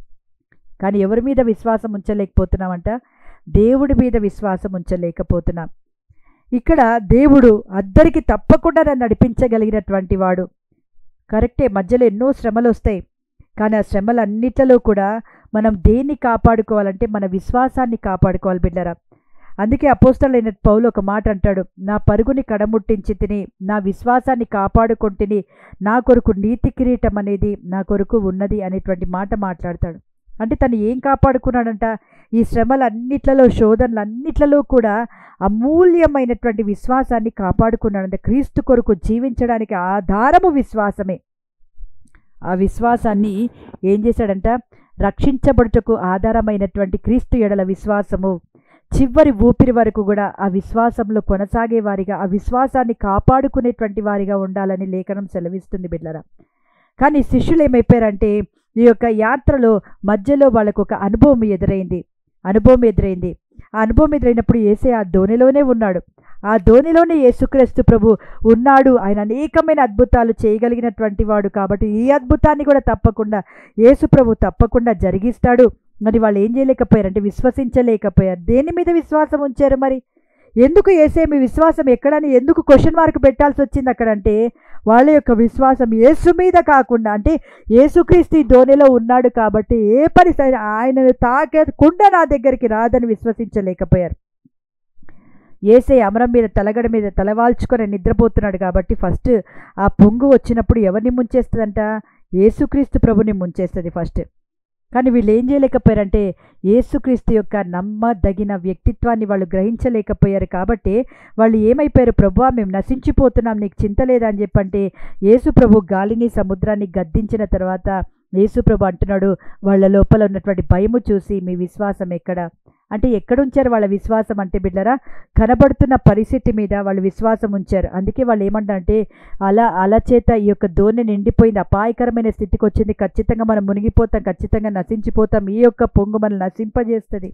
కానీ ఎవరి మీద విశ్వాసం ఉంచలేకపోతున్నామంట దేవుడి మీద విశ్వాసం ఉంచలేకపోతున్నాం ఇక్కడ దేవుడు అద్దరికి తప్పకుండా నన్ను నడిపించగలిగినటువంటి వాడు కరెక్టే మధ్యలో ఎన్నో శ్రమలు వస్తాయి కానీ ఆ శ్రమలన్నిటిలో కూడా మనం దేన్ని కాపాడుకోవాలంటే మన విశ్వాసాన్ని కాపాడుకోవాలి బిడ్డరా అందుకే అపోస్తలైన పౌలు ఒక మాట అంటాడు నా పరుగుని కడముట్టించి తిని నా విశ్వాసాన్ని కాపాడుకుంటుని నా కొరకు నీతి కిరీటం అనేది నా కొరకు ఉన్నది అనేటువంటి మాట మాట్లాడతాడు అంటే తను ఏం కాపాడుకున్నాడంట ఈ శ్రమలన్నిట్లలో శోధనలన్నిట్లలో కూడా అమూల్యమైనటువంటి విశ్వాసాన్ని కాపాడుకున్నాడంట క్రీస్తు కొరకు జీవించడానికి ఆధారము విశ్వాసమే ఆ విశ్వాసాన్ని ఏం చేశాడంట రక్షించబడుటకు ఆధారమైనటువంటి క్రీస్తు ఎడల విశ్వాసము చివరి ఊపిరి వరకు కూడా ఆ విశ్వాసంలో కొనసాగే వారిగా ఆ విశ్వాసాన్ని కాపాడుకునేటువంటి వారిగా ఉండాలని లేఖనం సెలవిస్తుంది బిడ్డరా కానీ శిష్యులు ఏమైపోయారంటే ఈ యొక్క యాత్రలో మధ్యలో వాళ్ళకు ఒక అనుభవం ఎదురైంది అనుభవం ఎదురైంది ఆ అనుభవం ఎదురైనప్పుడు ఏసే ఆ ధోనిలోనే ఉన్నాడు ఆ ధోనిలోనే యేసుక్రీస్తు ప్రభు ఉన్నాడు ఆయన అనేకమైన అద్భుతాలు చేయగలిగినటువంటి వాడు కాబట్టి ఈ అద్భుతాన్ని కూడా తప్పకుండా యేసు ప్రభు తప్పకుండా జరిగిస్తాడు మరి వాళ్ళు ఏం చేయలేకపోయారు అంటే విశ్వసించలేకపోయారు దేని మీద విశ్వాసం ఉంచారు మరి ఎందుకు ఏసే మీ విశ్వాసం ఎక్కడని ఎందుకు క్వశ్చన్ మార్క్ పెట్టాల్సి వచ్చింది అక్కడంటే వాళ్ళ యొక్క విశ్వాసం యేసు మీద కాకుండా అంటే యేసుక్రీస్తు ఈ ధోనిలో ఉన్నాడు కాబట్టి ఏ పరిస్థితి ఆయనను తాకకుండా నా దగ్గరికి రాదని విశ్వసించలేకపోయారు ఏసే అమరం మీద తలగడ మీద తలవాల్చుకొని నిద్రపోతున్నాడు కాబట్టి ఫస్ట్ ఆ పొంగు వచ్చినప్పుడు ఎవరిని ముంచేస్తుందంట యేసుక్రీస్తు ప్రభుని ముంచేస్తుంది ఫస్ట్ కానీ వీళ్ళు ఏం చేయలేకపోయారంటే యేసుక్రీస్తు యొక్క నమ్మదగిన వ్యక్తిత్వాన్ని వాళ్ళు గ్రహించలేకపోయారు కాబట్టి వాళ్ళు ఏమైపోయారు ప్రభు మేము నశించిపోతున్నాం నీకు చింత లేదా అని చెప్పంటే యేసు ప్రభు గాలిని సముద్రాన్ని గద్దించిన తర్వాత యేసు ప్రభు అంటున్నాడు వాళ్ళ లోపల ఉన్నటువంటి భయము చూసి మీ విశ్వాసం ఎక్కడ అంటే ఎక్కడుంచారు వాళ్ళ విశ్వాసం అంటే బిడ్డరా కనబడుతున్న పరిస్థితి మీద వాళ్ళు విశ్వాసం ఉంచారు అందుకే వాళ్ళు ఏమంటారంటే అలా అల చేత ఈ యొక్క దోణి నిండిపోయింది అపాయకరమైన స్థితికి వచ్చింది ఖచ్చితంగా మనం మునిగిపోతాం ఖచ్చితంగా నశించిపోతాం ఈ యొక్క పొంగు మనం నశింపజేస్తుంది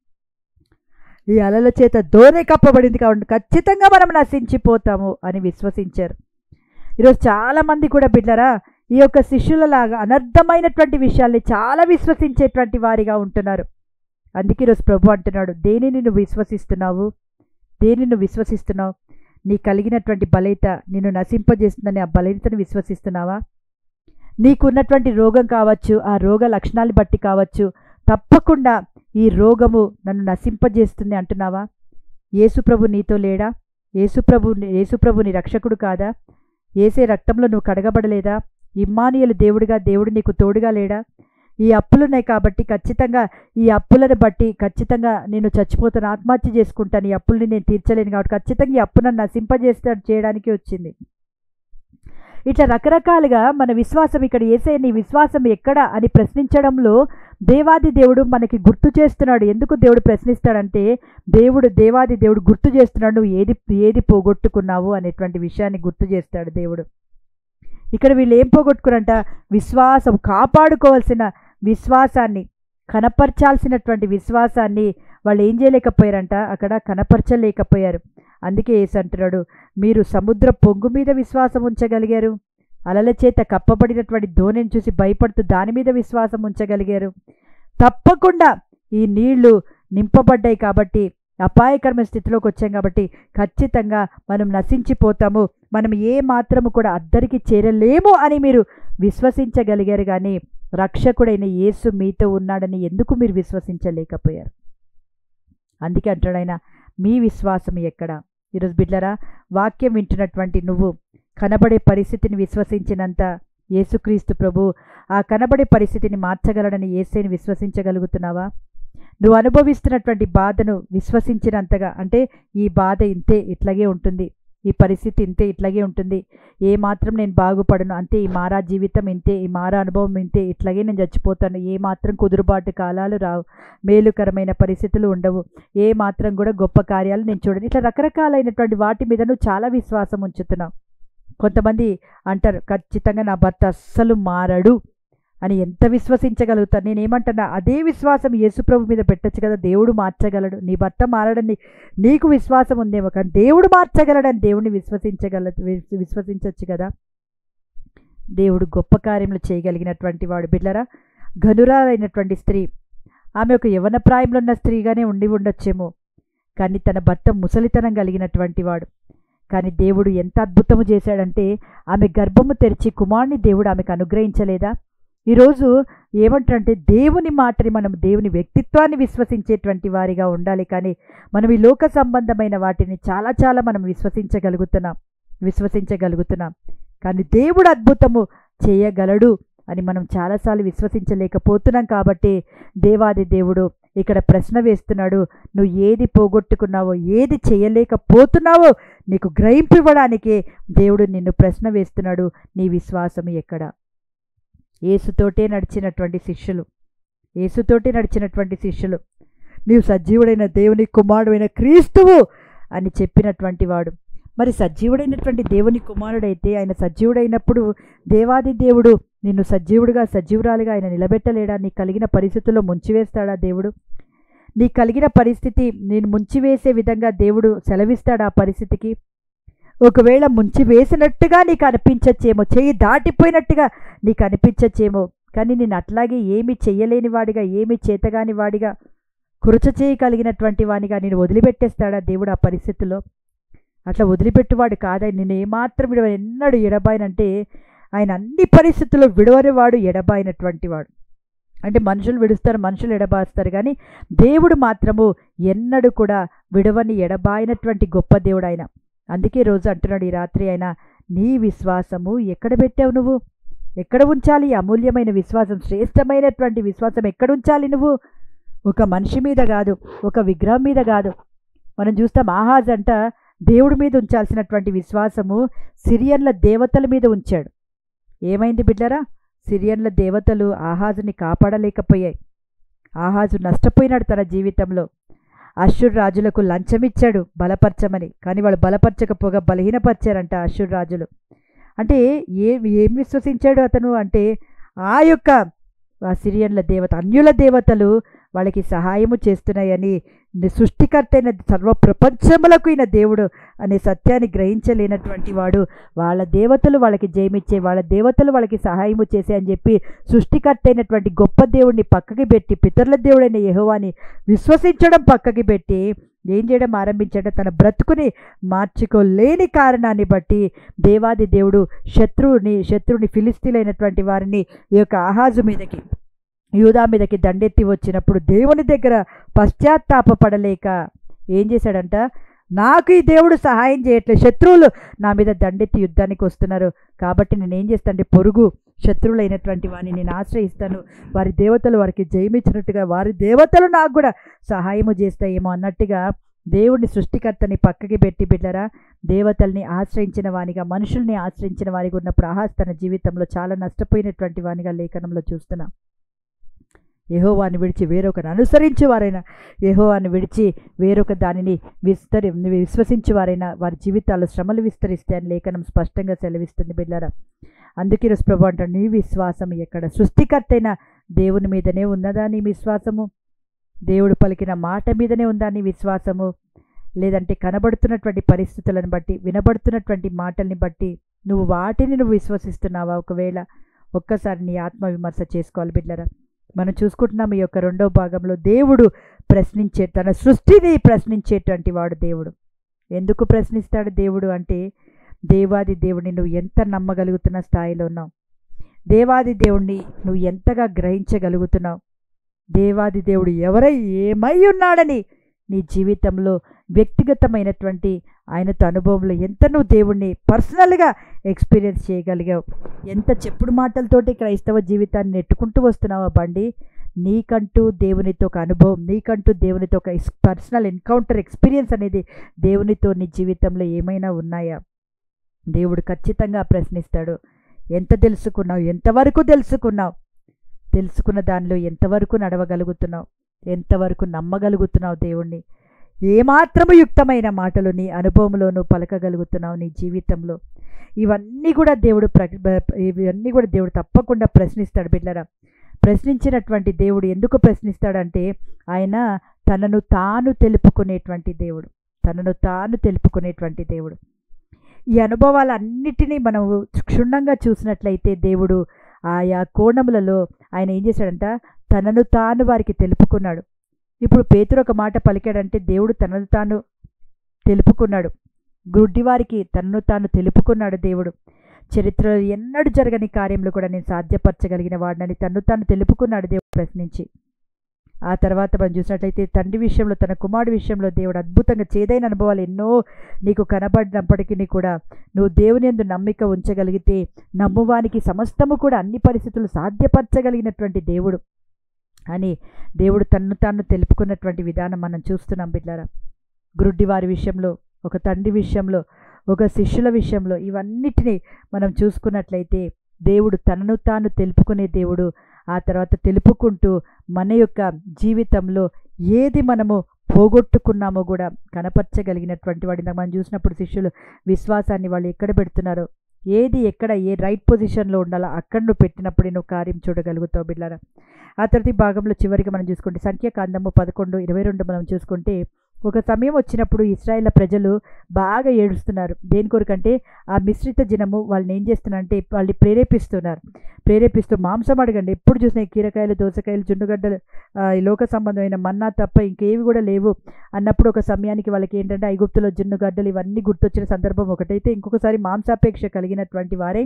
ఈ అలల చేత దోణి కప్పబడింది కాబట్టి ఖచ్చితంగా మనం నశించిపోతాము అని విశ్వసించారు ఈరోజు చాలామంది కూడా బిడ్డరా ఈ యొక్క శిష్యులలాగా అనర్థమైనటువంటి విషయాల్ని చాలా విశ్వసించేటువంటి వారిగా ఉంటున్నారు అందుకే ఈరోజు ప్రభు అంటున్నాడు దేనిని నువ్వు విశ్వసిస్తున్నావు దేనిని నువ్వు విశ్వసిస్తున్నావు నీ కలిగినటువంటి బలహీత నిన్ను నశింపజేస్తుందని ఆ బలహీనతను విశ్వసిస్తున్నావా నీకున్నటువంటి రోగం కావచ్చు ఆ రోగ లక్షణాలు బట్టి కావచ్చు తప్పకుండా ఈ రోగము నన్ను నశింపజేస్తుంది అంటున్నావా యేసుప్రభు నీతో లేడా యేసుప్రభు యేసుప్రభు నీ రక్షకుడు కాదా ఏసే రక్తంలో నువ్వు కడగబడలేదా ఇమ్మానియలు దేవుడిగా దేవుడు నీకు తోడుగా లేడా ఈ అప్పులున్నాయి కాబట్టి ఖచ్చితంగా ఈ అప్పులను బట్టి ఖచ్చితంగా నేను చచ్చిపోతాను ఆత్మహత్య చేసుకుంటాను ఈ అప్పుల్ని నేను తీర్చలేను కాబట్టి ఖచ్చితంగా ఈ అప్పు నన్ను నశింపజేస్తాడు చేయడానికి వచ్చింది ఇట్లా రకరకాలుగా మన విశ్వాసం ఇక్కడ ఏసే నీ విశ్వాసం ఎక్కడ అని ప్రశ్నించడంలో దేవాది దేవుడు మనకి గుర్తు చేస్తున్నాడు ఎందుకు దేవుడు ప్రశ్నిస్తాడంటే దేవుడు దేవాది దేవుడు గుర్తు చేస్తున్నాడు నువ్వు ఏది ఏది పోగొట్టుకున్నావు అనేటువంటి విషయాన్ని గుర్తు చేస్తాడు దేవుడు ఇక్కడ వీళ్ళు ఏం పోగొట్టుకురంట విశ్వాసం కాపాడుకోవాల్సిన విశ్వాసాన్ని కనపరచాల్సినటువంటి విశ్వాసాన్ని వాళ్ళు ఏం చేయలేకపోయారంట అక్కడ కనపరచలేకపోయారు అందుకే ఏసు అంటున్నాడు మీరు సముద్ర పొంగు మీద విశ్వాసం ఉంచగలిగారు అలల చేత కప్పబడినటువంటి ధోనిని చూసి భయపడుతూ దాని మీద విశ్వాసం ఉంచగలిగారు తప్పకుండా ఈ నీళ్లు నింపబడ్డాయి కాబట్టి అపాయకరమైన స్థితిలోకి వచ్చాం కాబట్టి ఖచ్చితంగా మనం నశించిపోతాము మనం ఏ మాత్రము కూడా అద్దరికి చేరలేము అని మీరు విశ్వసించగలిగారు కానీ రక్షకుడైన యేసు మీతో ఉన్నాడని ఎందుకు మీరు విశ్వసించలేకపోయారు అందుకే అంటాడు ఆయన మీ విశ్వాసం ఎక్కడ ఈరోజు బిడ్లరా వాక్యం వింటున్నటువంటి నువ్వు కనబడే పరిస్థితిని విశ్వసించినంత యేసుక్రీస్తు ప్రభు ఆ కనబడే పరిస్థితిని మార్చగలడని ఏసైని విశ్వసించగలుగుతున్నావా నువ్వు అనుభవిస్తున్నటువంటి బాధను విశ్వసించినంతగా అంటే ఈ బాధ ఇంతే ఇట్లాగే ఉంటుంది ఈ పరిస్థితి ఇంతే ఇట్లాగే ఉంటుంది ఏ మాత్రం నేను బాగుపడను అంతే ఈ మారా జీవితం ఇంతే ఈ మారా అనుభవం ఇంతే ఇట్లాగే నేను చచ్చిపోతాను ఏ మాత్రం కుదురుబాటు కాలాలు రావు మేలుకరమైన పరిస్థితులు ఉండవు ఏ మాత్రం కూడా గొప్ప కార్యాలు నేను చూడను ఇట్లా రకరకాలైనటువంటి వాటి మీద నువ్వు చాలా విశ్వాసం ఉంచుతున్నావు కొంతమంది అంటారు ఖచ్చితంగా నా భర్త అస్సలు మారడు అని ఎంత విశ్వసించగలుగుతాను నేనేమంటున్నా అదే విశ్వాసం యేసుప్రభు మీద పెట్టచ్చు కదా దేవుడు మార్చగలడు నీ భర్త మారడని నీకు విశ్వాసం ఉందేమో కానీ దేవుడు మార్చగలడని దేవుడిని విశ్వసించగల విశ్వ- విశ్వసించవచ్చు కదా దేవుడు గొప్ప కార్యములు చేయగలిగినటువంటి వాడు బిడ్లరా ఘనురాలైనటువంటి స్త్రీ ఆమె ఒక యవన ప్రాయంలో ఉన్న స్త్రీగానే ఉండి ఉండొచ్చేమో కానీ తన భర్త ముసలితనం కలిగినటువంటి వాడు కానీ దేవుడు ఎంత అద్భుతము చేశాడంటే ఆమె గర్భము తెరిచి కుమారుని దేవుడు ఆమెకు అనుగ్రహించలేదా ఈరోజు ఏమంటారంటే దేవుని మాటని మనం దేవుని వ్యక్తిత్వాన్ని విశ్వసించేటువంటి వారిగా ఉండాలి కానీ మనం ఈ లోక సంబంధమైన వాటిని చాలా చాలా మనం విశ్వసించగలుగుతున్నాం విశ్వసించగలుగుతున్నాం కానీ దేవుడు అద్భుతము చేయగలడు అని మనం చాలాసార్లు విశ్వసించలేకపోతున్నాం కాబట్టి దేవాది దేవుడు ఇక్కడ ప్రశ్న వేస్తున్నాడు నువ్వు ఏది పోగొట్టుకున్నావో ఏది చేయలేకపోతున్నావో నీకు గ్రహింపు ఇవ్వడానికే దేవుడు నిన్ను ప్రశ్న వేస్తున్నాడు నీ విశ్వాసం ఎక్కడ ఏసుతోటే నడిచినటువంటి శిష్యులు ఏసుతోటే నడిచినటువంటి శిష్యులు నీవు సజీవుడైన దేవుని కుమారుడైన క్రీస్తువు అని చెప్పినటువంటి వాడు మరి సజీవుడైనటువంటి దేవుని కుమారుడైతే ఆయన సజీవుడైనప్పుడు దేవాది దేవుడు నిన్ను సజీవుడిగా సజీవురాలిగా ఆయన నిలబెట్టలేడా నీకు కలిగిన పరిస్థితుల్లో ముంచివేస్తాడా దేవుడు నీకు కలిగిన పరిస్థితి నేను ముంచివేసే విధంగా దేవుడు సెలవిస్తాడు ఆ పరిస్థితికి ఒకవేళ ముంచి వేసినట్టుగా నీకు అనిపించచ్చేమో చెయ్యి దాటిపోయినట్టుగా నీకు అనిపించచ్చేమో కానీ నేను అట్లాగే ఏమి చెయ్యలేని వాడిగా ఏమి చేతగాని వాడిగా కురచ చేయగలిగినటువంటి వానిగా నేను వదిలిపెట్టేస్తాడా దేవుడు ఆ పరిస్థితిలో అట్లా వదిలిపెట్టువాడు కాదని నేను ఏమాత్రం విడవ ఎన్నడు ఎడబాయనంటే ఆయన అన్ని పరిస్థితుల్లో విడవని వాడు ఎడబాయినటువంటి వాడు అంటే మనుషులు విడుస్తారు మనుషులు ఎడబాస్తారు కానీ దేవుడు మాత్రము ఎన్నడూ కూడా విడవని ఎడబాయినటువంటి గొప్ప దేవుడు ఆయన అందుకే రోజు అంటున్నాడు ఈ రాత్రి ఆయన నీ విశ్వాసము ఎక్కడ పెట్టావు నువ్వు ఎక్కడ ఉంచాలి ఈ అమూల్యమైన విశ్వాసం శ్రేష్టమైనటువంటి విశ్వాసం ఎక్కడ ఉంచాలి నువ్వు ఒక మనిషి మీద కాదు ఒక విగ్రహం మీద కాదు మనం చూస్తాం ఆహాజ్ అంట దేవుడి మీద ఉంచాల్సినటువంటి విశ్వాసము సిరియన్ల దేవతల మీద ఉంచాడు ఏమైంది బిడ్డరా సిరియన్ల దేవతలు ఆహాజుని కాపాడలేకపోయాయి ఆహాజు నష్టపోయినాడు తన జీవితంలో అశ్షుర్ రాజులకు లంచమిచ్చాడు బలపరచమని కానీ వాళ్ళు బలపరచకపోగా బలహీనపరిచారంట అశ్షుర్ రాజులు అంటే ఏ ఏం విశ్వసించాడు అతను అంటే ఆ యొక్క ఆ సిరియన్ల దేవత అన్యుల దేవతలు వాళ్ళకి సహాయము చేస్తున్నాయని ని- సృష్టికర్త అయిన సర్వ ప్రపంచములకు అయిన దేవుడు అనే సత్యాన్ని గ్రహించలేనటువంటి వాడు వాళ్ళ దేవతలు వాళ్ళకి జయమిచ్చే వాళ్ళ దేవతలు వాళ్ళకి సహాయము చేసే అని చెప్పి సృష్టికర్త అయినటువంటి గొప్ప దేవుడిని పక్కకి పెట్టి పితరుల దేవుడైన యెహోవాని విశ్వసించడం పక్కకి పెట్టి ఏం చేయడం ఆరంభించాడు తన బ్రతుకుని మార్చుకోలేని కారణాన్ని బట్టి దేవాది దేవుడు శత్రువుని శత్రువుని ఫిలిస్తీన్లైనటువంటి వారిని ఈ యొక్క ఆహాజు మీదకి యూదా మీదకి దండెత్తి వచ్చినప్పుడు దేవుని దగ్గర పశ్చాత్తాపపడలేక ఏం చేశాడంట నాకు ఈ దేవుడు సహాయం చేయట్లేదు శత్రువులు నా మీద దండెత్తి యుద్ధానికి వస్తున్నారు కాబట్టి నేను ఏం చేస్తానంటే పొరుగు శత్రువులైనటువంటి వారిని నేను ఆశ్రయిస్తాను వారి దేవతలు వారికి జయమిచ్చినట్టుగా వారి దేవతలు నాకు కూడా సహాయము చేస్తాయేమో అన్నట్టుగా దేవుడిని సృష్టికర్తని పక్కకి పెట్టి బిడ్డరా దేవతల్ని ఆశ్రయించిన వానిగా మనుషుల్ని ఆశ్రయించిన వారిగా ఉన్నప్పుడు ఆహాస్ తన జీవితంలో చాలా నష్టపోయినటువంటి వానిగా లేఖనంలో చూస్తున్నాం యెహోవాని విడిచి వేరొకరు అనుసరించి వారైనా యెహోవాని విడిచి వేరొక దానిని విస్తరి విశ్వసించి వారైనా వారి జీవితాల్లో శ్రమలు విస్తరిస్తాయని లేఖనం స్పష్టంగా సెలవిస్తుంది బిడ్డారా అందుకే ఈరోజు ప్రభు అంటాడు నీ విశ్వాసం ఎక్కడ సృష్టికర్త అయిన దేవుని మీదనే ఉన్నదా నీ విశ్వాసము దేవుడు పలికిన మాట మీదనే ఉందా నీ విశ్వాసము లేదంటే కనబడుతున్నటువంటి పరిస్థితులను బట్టి వినబడుతున్నటువంటి మాటల్ని బట్టి నువ్వు వాటిని నువ్వు విశ్వసిస్తున్నావా ఒకవేళ ఒక్కసారి నీ ఆత్మ విమర్శ చేసుకోవాలి బిడ్డరా మనం చూసుకుంటున్నాం ఈ యొక్క రెండో భాగంలో దేవుడు ప్రశ్నించే తన సృష్టిని ప్రశ్నించేటువంటి వాడు దేవుడు ఎందుకు ప్రశ్నిస్తాడు దేవుడు అంటే దేవాది దేవుడిని నువ్వు ఎంత నమ్మగలుగుతున్న స్థాయిలో ఉన్నావు దేవాది దేవుణ్ణి నువ్వు ఎంతగా గ్రహించగలుగుతున్నావు దేవాది దేవుడు ఎవరై ఏమై ఉన్నాడని నీ జీవితంలో వ్యక్తిగతమైనటువంటి ఆయనతో అనుభవంలో ఎంత నువ్వు దేవుణ్ణి పర్సనల్గా ఎక్స్పీరియన్స్ చేయగలిగావు ఎంత చెప్పుడు మాటలతోటి క్రైస్తవ జీవితాన్ని నెట్టుకుంటూ వస్తున్నావా బండి నీకంటూ దేవునితో ఒక అనుభవం నీకంటూ దేవునితో ఒక పర్సనల్ ఎన్కౌంటర్ ఎక్స్పీరియన్స్ అనేది దేవునితో నీ జీవితంలో ఏమైనా ఉన్నాయా దేవుడు ఖచ్చితంగా ప్రశ్నిస్తాడు ఎంత తెలుసుకున్నావు ఎంతవరకు తెలుసుకున్నావు తెలుసుకున్న దానిలో ఎంతవరకు నడవగలుగుతున్నావు ఎంతవరకు నమ్మగలుగుతున్నావు దేవుణ్ణి ఏమాత్రము యుక్తమైన మాటలు నీ అనుభవంలోనూ పలకగలుగుతున్నావు నీ జీవితంలో ఇవన్నీ కూడా దేవుడు ప్ర ఇవన్నీ కూడా దేవుడు తప్పకుండా ప్రశ్నిస్తాడు బిడ్డరా ప్రశ్నించినటువంటి దేవుడు ఎందుకు ప్రశ్నిస్తాడంటే ఆయన తనను తాను తెలుపుకునేటువంటి దేవుడు తనను తాను తెలుపుకునేటువంటి దేవుడు ఈ అనుభవాలన్నిటినీ మనం క్షుణ్ణంగా చూసినట్లయితే దేవుడు ఆయా కోణములలో ఆయన ఏం చేశాడంట తనను తాను వారికి తెలుపుకున్నాడు ఇప్పుడు పేతురు ఒక మాట పలికాడంటే దేవుడు తనను తాను తెలుపుకున్నాడు గుడ్డివారికి తనను తాను తెలుపుకున్నాడు దేవుడు చరిత్రలో ఎన్నడూ జరగని కార్యములు కూడా నేను సాధ్యపరచగలిగిన వాడినని తను తాను తెలుపుకున్నాడు దేవుడు ప్రశ్నించి ఆ తర్వాత మనం చూసినట్లయితే తండ్రి విషయంలో తన కుమారుడి విషయంలో దేవుడు అద్భుతంగా చేదైన అనుభవాలు ఎన్నో నీకు కనబడినప్పటికీ కూడా నువ్వు దేవుని యందు నమ్మిక ఉంచగలిగితే నమ్మువానికి సమస్తము కూడా అన్ని పరిస్థితులు సాధ్యపరచగలిగినటువంటి దేవుడు అని దేవుడు తన్ను తాను తెలుపుకున్నటువంటి విధానం మనం చూస్తున్నాం బిడ్డారా గ్రుడ్డి వారి విషయంలో ఒక తండ్రి విషయంలో ఒక శిష్యుల విషయంలో ఇవన్నిటినీ మనం చూసుకున్నట్లయితే దేవుడు తనను తాను తెలుపుకునే దేవుడు ఆ తర్వాత తెలుపుకుంటూ మన యొక్క జీవితంలో ఏది మనము పోగొట్టుకున్నామో కూడా కనపరచగలిగినటువంటి వాడిని మనం చూసినప్పుడు శిష్యులు విశ్వాసాన్ని వాళ్ళు ఎక్కడ పెడుతున్నారో ఏది ఎక్కడ ఏ రైట్ పొజిషన్లో ఉండాలో అక్కడ నువ్వు పెట్టినప్పుడే నువ్వు కార్యం చూడగలుగుతావు బిడ్డారా ఆ తర్వాత ఈ భాగంలో చివరికి మనం చూసుకుంటే సంఖ్యాకాండము పదకొండు ఇరవై రెండు మనం చూసుకుంటే ఒక సమయం వచ్చినప్పుడు ఇస్రాయేల్ ప్రజలు బాగా ఏడుస్తున్నారు దేని కొరకంటే ఆ మిశ్రిత జనము వాళ్ళని ఏం చేస్తున్నారంటే వాళ్ళని ప్రేరేపిస్తున్నారు ప్రేరేపిస్తూ మాంసం అడగండి ఎప్పుడు చూసినా ఈ కీరకాయలు దోసకాయలు జుండుగడ్డలు ఆ, ఈ లోక సంబంధమైన మన్నా తప్ప ఇంకేవి కూడా లేవు అన్నప్పుడు ఒక సమయానికి వాళ్ళకి ఏంటంటే ఐగుప్తులో జున్నుగడ్డలు ఇవన్నీ గుర్తొచ్చిన సందర్భం ఒకటైతే ఇంకొకసారి మాంసాపేక్ష కలిగినటువంటి వారే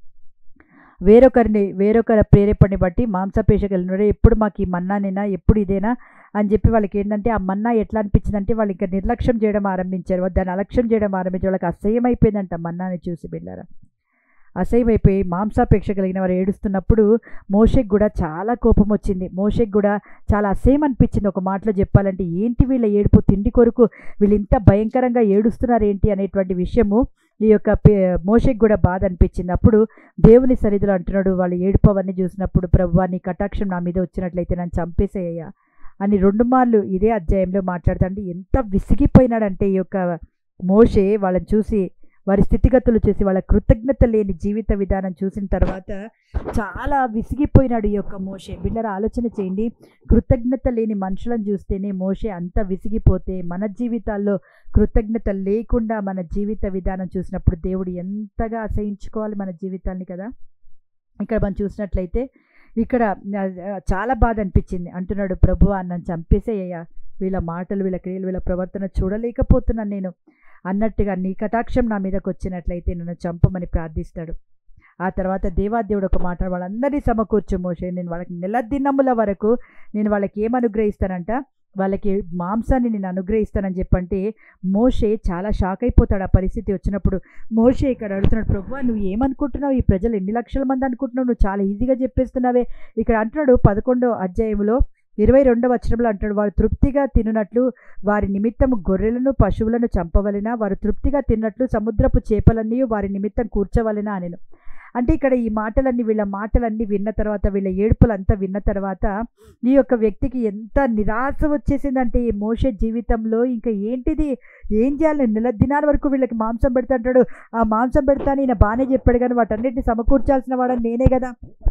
వేరొకరిని వేరొకరి ప్రేరేపణని బట్టి మాంసాపేక్ష కలిగిన ఎప్పుడు మాకు ఈ మన్నానేనా ఎప్పుడు ఇదేనా అని చెప్పి వాళ్ళకి ఏంటంటే ఆ మన్నా ఎట్లా అనిపించిందంటే వాళ్ళు ఇంకా నిర్లక్ష్యం చేయడం ఆరంభించారు దాన్ని అలక్ష్యం చేయడం ఆరంభించారు వాళ్ళకి అసహ్యం అయిపోయిందంట మన్నాని చూసి బిళ్ళారా అసహ్యమైపోయి మాంసాపేక్ష కలిగిన వారు ఏడుస్తున్నప్పుడు మోషేకి కూడా చాలా కోపం వచ్చింది మోషేకి కూడా చాలా అసహ్యం అనిపించింది ఒక మాటలో చెప్పాలంటే ఏంటి వీళ్ళ ఏడుపు తిండి కొరకు వీళ్ళు ఇంత భయంకరంగా ఏడుస్తున్నారు ఏంటి అనేటువంటి విషయము ఈ యొక్క పే- మోషేకి కూడా బాధ అనిపించింది అప్పుడు దేవుని సన్నిధిలో అంటున్నాడు వాళ్ళు ఏడుపు అవన్నీ చూసినప్పుడు ప్రభువా నీ కటాక్షం నా మీద వచ్చినట్లయితే నన్ను చంపేసేయ్యా అని రెండు మార్లు ఇదే అధ్యాయంలో మాట్లాడుతుంటే ఎంత విసిగిపోయినాడంటే ఈ యొక్క మోషే వాళ్ళని చూసి వారి స్థితిగతులు చూసి వాళ్ళ కృతజ్ఞత లేని జీవిత విధానం చూసిన తర్వాత చాలా విసిగిపోయినాడు ఈ యొక్క మోషే బిళ్ళర ఆలోచన చేయండి కృతజ్ఞత లేని మనుషులను చూస్తేనే మోషే అంత విసిగిపోతే మన జీవితాల్లో కృతజ్ఞత లేకుండా మన జీవిత విధానం చూసినప్పుడు దేవుడు ఎంతగా అసహించుకోవాలి మన జీవితాన్ని కదా ఇక్కడ మనం చూసినట్లయితే ఇక్కడ ఆ, చాలా బాధ అనిపించింది అంటున్నాడు ప్రభు నన్ను చంపేసేయ్యా వీళ్ళ మాటలు వీళ్ళ క్రియలు వీళ్ళ ప్రవర్తన చూడలేకపోతున్నాను నేను అన్నట్టుగా నీ కటాక్షం నా మీదకి వచ్చినట్లయితే నన్ను చంపమని ప్రార్థిస్తాడు ఆ తర్వాత దేవాదేవుడు ఒక మాట వాళ్ళందరినీ సమకూర్చు మోషే నేను వాళ్ళకి నెల దినముల వరకు నేను వాళ్ళకి ఏం అనుగ్రహిస్తానంట వాళ్ళకి మాంసాన్ని నేను అనుగ్రహిస్తానని చెప్పంటే మోషే చాలా షాక్ అయిపోతాడు ఆ పరిస్థితి వచ్చినప్పుడు మోషే ఇక్కడ అడుగుతున్నాడు ప్రభు నువ్వు ఏమనుకుంటున్నావు ఈ ప్రజలు ఎన్ని లక్షల మంది అనుకుంటున్నావు నువ్వు చాలా ఈజీగా చెప్పేస్తున్నావే ఇక్కడ అంటున్నాడు పదకొండో అధ్యాయంలో ఇరవై రెండవ వచనంలో అంటాడు వారు తృప్తిగా తినునట్లు వారి నిమిత్తము గొర్రెలను పశువులను చంపవలెనా వారు తృప్తిగా తిన్నట్లు సముద్రపు చేపలన్నీ వారి నిమిత్తం కూర్చవలెనా అనెను అంటే ఇక్కడ ఈ మాటలన్నీ వీళ్ళ మాటలన్నీ విన్న తర్వాత వీళ్ళ ఏడుపులంతా విన్న తర్వాత ఈ యొక్క వ్యక్తికి ఎంత నిరాశ వచ్చేసిందంటే ఈ మోషే జీవితంలో ఇంకా ఏంటిది ఏం చేయాలి నెల దినాల వరకు వీళ్ళకి మాంసం పెడతా అంటాడు ఆ మాంసం పెడతాను ఈయన బాగానే చెప్పాడు కానీ వాటన్నిటిని సమకూర్చాల్సిన వాడని నేనే కదా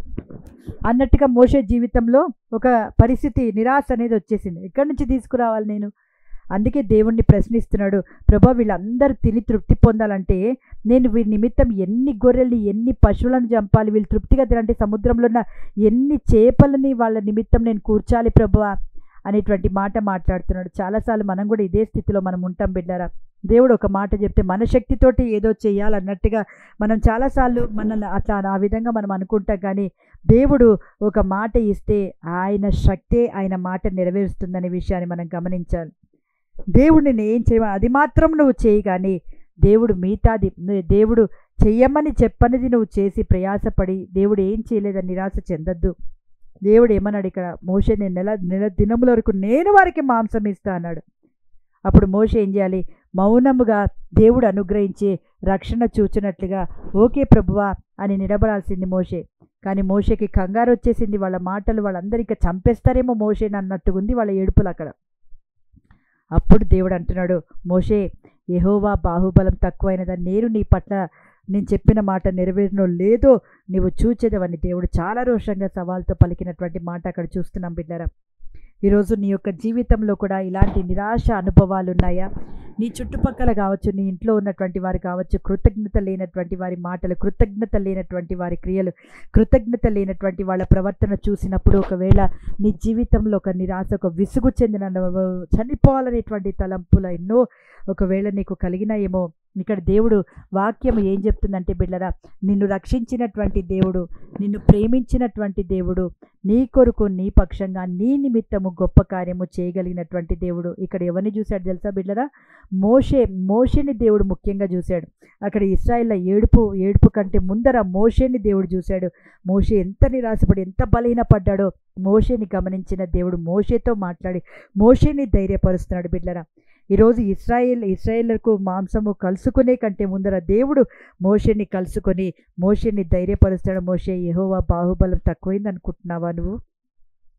అన్నట్టుగా మోషే జీవితంలో ఒక పరిస్థితి నిరాశ అనేది వచ్చేసింది ఎక్కడి నుంచి తీసుకురావాలి నేను అందుకే దేవుణ్ణి ప్రశ్నిస్తున్నాడు ప్రభా వీళ్ళందరూ తిని తృప్తి పొందాలంటే నేను వీరి నిమిత్తం ఎన్ని గొర్రెల్ని ఎన్ని పశువులను చంపాలి వీళ్ళు తృప్తిగా తినంటే సముద్రంలో ఉన్న ఎన్ని చేపలని వాళ్ళ నిమిత్తం నేను కూర్చాలి ప్రభువా అనేటువంటి మాట మాట్లాడుతున్నాడు చాలాసార్లు మనం కూడా ఇదే స్థితిలో మనం ఉంటాం బిడ్డారా దేవుడు ఒక మాట చెప్తే మన శక్తితోటి ఏదో చేయాలన్నట్టుగా మనం చాలాసార్లు మనల్ని అట్లా ఆ విధంగా మనం అనుకుంటాం కానీ దేవుడు ఒక మాట ఇస్తే ఆయన శక్తే ఆయన మాట నెరవేరుస్తుందనే విషయాన్ని మనం గమనించాలి దేవుడిని నేను ఏం చేయమని అది మాత్రం నువ్వు చేయి కానీ దేవుడు మిగతాది దేవుడు చెయ్యమని చెప్పనిది నువ్వు చేసి ప్రయాసపడి దేవుడు ఏం చేయలేదని నిరాశ చెందద్దు దేవుడు ఏమన్నాడు ఇక్కడ మోషే నేను నెల నెల దినముల వరకు నేను వారికి మాంసం ఇస్తా అన్నాడు అప్పుడు మోషే ఏం చేయాలి మౌనముగా దేవుడు అనుగ్రహించి రక్షణ చూచినట్లుగా ఓకే ప్రభువా అని నిలబడాల్సింది మోషే కానీ మోషేకి కంగారు వచ్చేసింది వాళ్ళ మాటలు వాళ్ళందరూ ఇంకా చంపేస్తారేమో మోషేని అన్నట్టుగా ఉంది వాళ్ళ ఏడుపులు అక్కడ అప్పుడు దేవుడు అంటున్నాడు మోషే యెహోవా బాహుబలం తక్కువైనదని నేను నీ పట్ల నేను చెప్పిన మాట నెరవేరునో లేదో నీవు చూచేదవని దేవుడు చాలా రోషంగా సవాల్తో పలికినటువంటి మాట అక్కడ చూస్తున్నాం బిడ్డరా ఈరోజు నీ యొక్క జీవితంలో కూడా ఇలాంటి నిరాశ అనుభవాలు ఉన్నాయా నీ చుట్టుపక్కల కావచ్చు నీ ఇంట్లో ఉన్నటువంటి వారు కావచ్చు కృతజ్ఞత లేనటువంటి వారి మాటలు కృతజ్ఞత లేనటువంటి వారి క్రియలు కృతజ్ఞత లేనటువంటి వాళ్ళ ప్రవర్తన చూసినప్పుడు ఒకవేళ నీ జీవితంలో ఒక నిరాశ ఒక విసుగు చెందిన చనిపోవాలనేటువంటి తలంపులు ఎన్నో ఒకవేళ నీకు కలిగిన ఏమో ఇక్కడ దేవుడు వాక్యం ఏం చెప్తుందంటే బిడ్డరా నిన్ను రక్షించినటువంటి దేవుడు నిన్ను ప్రేమించినటువంటి దేవుడు నీ కొరకు నీ పక్షంగా నీ నిమిత్తము గొప్ప కార్యము చేయగలిగినటువంటి దేవుడు ఇక్కడ ఎవరిని చూశాడు తెలుసా బిడ్డరా మోషే మోషేని దేవుడు ముఖ్యంగా చూశాడు అక్కడ ఇస్రాయిల్ల ఏడుపు ఏడుపు కంటే ముందర మోషేని దేవుడు చూశాడు మోషే ఎంత నిరాశపడి ఎంత బలహీనపడ్డాడో మోషేని గమనించిన దేవుడు మోషేతో మాట్లాడి మోషేని ధైర్యపరుస్తున్నాడు బిడ్డరా ఈరోజు ఇస్రాయేల్ ఇస్రాయేళ్లకు మాంసము కలుసుకునే కంటే ముందర దేవుడు మోషేని కలుసుకొని మోషేని ధైర్యపరుస్తాడు మోషే యెహోవా బాహుబలం తక్కువైంది అనుకుంటున్నావా నువ్వు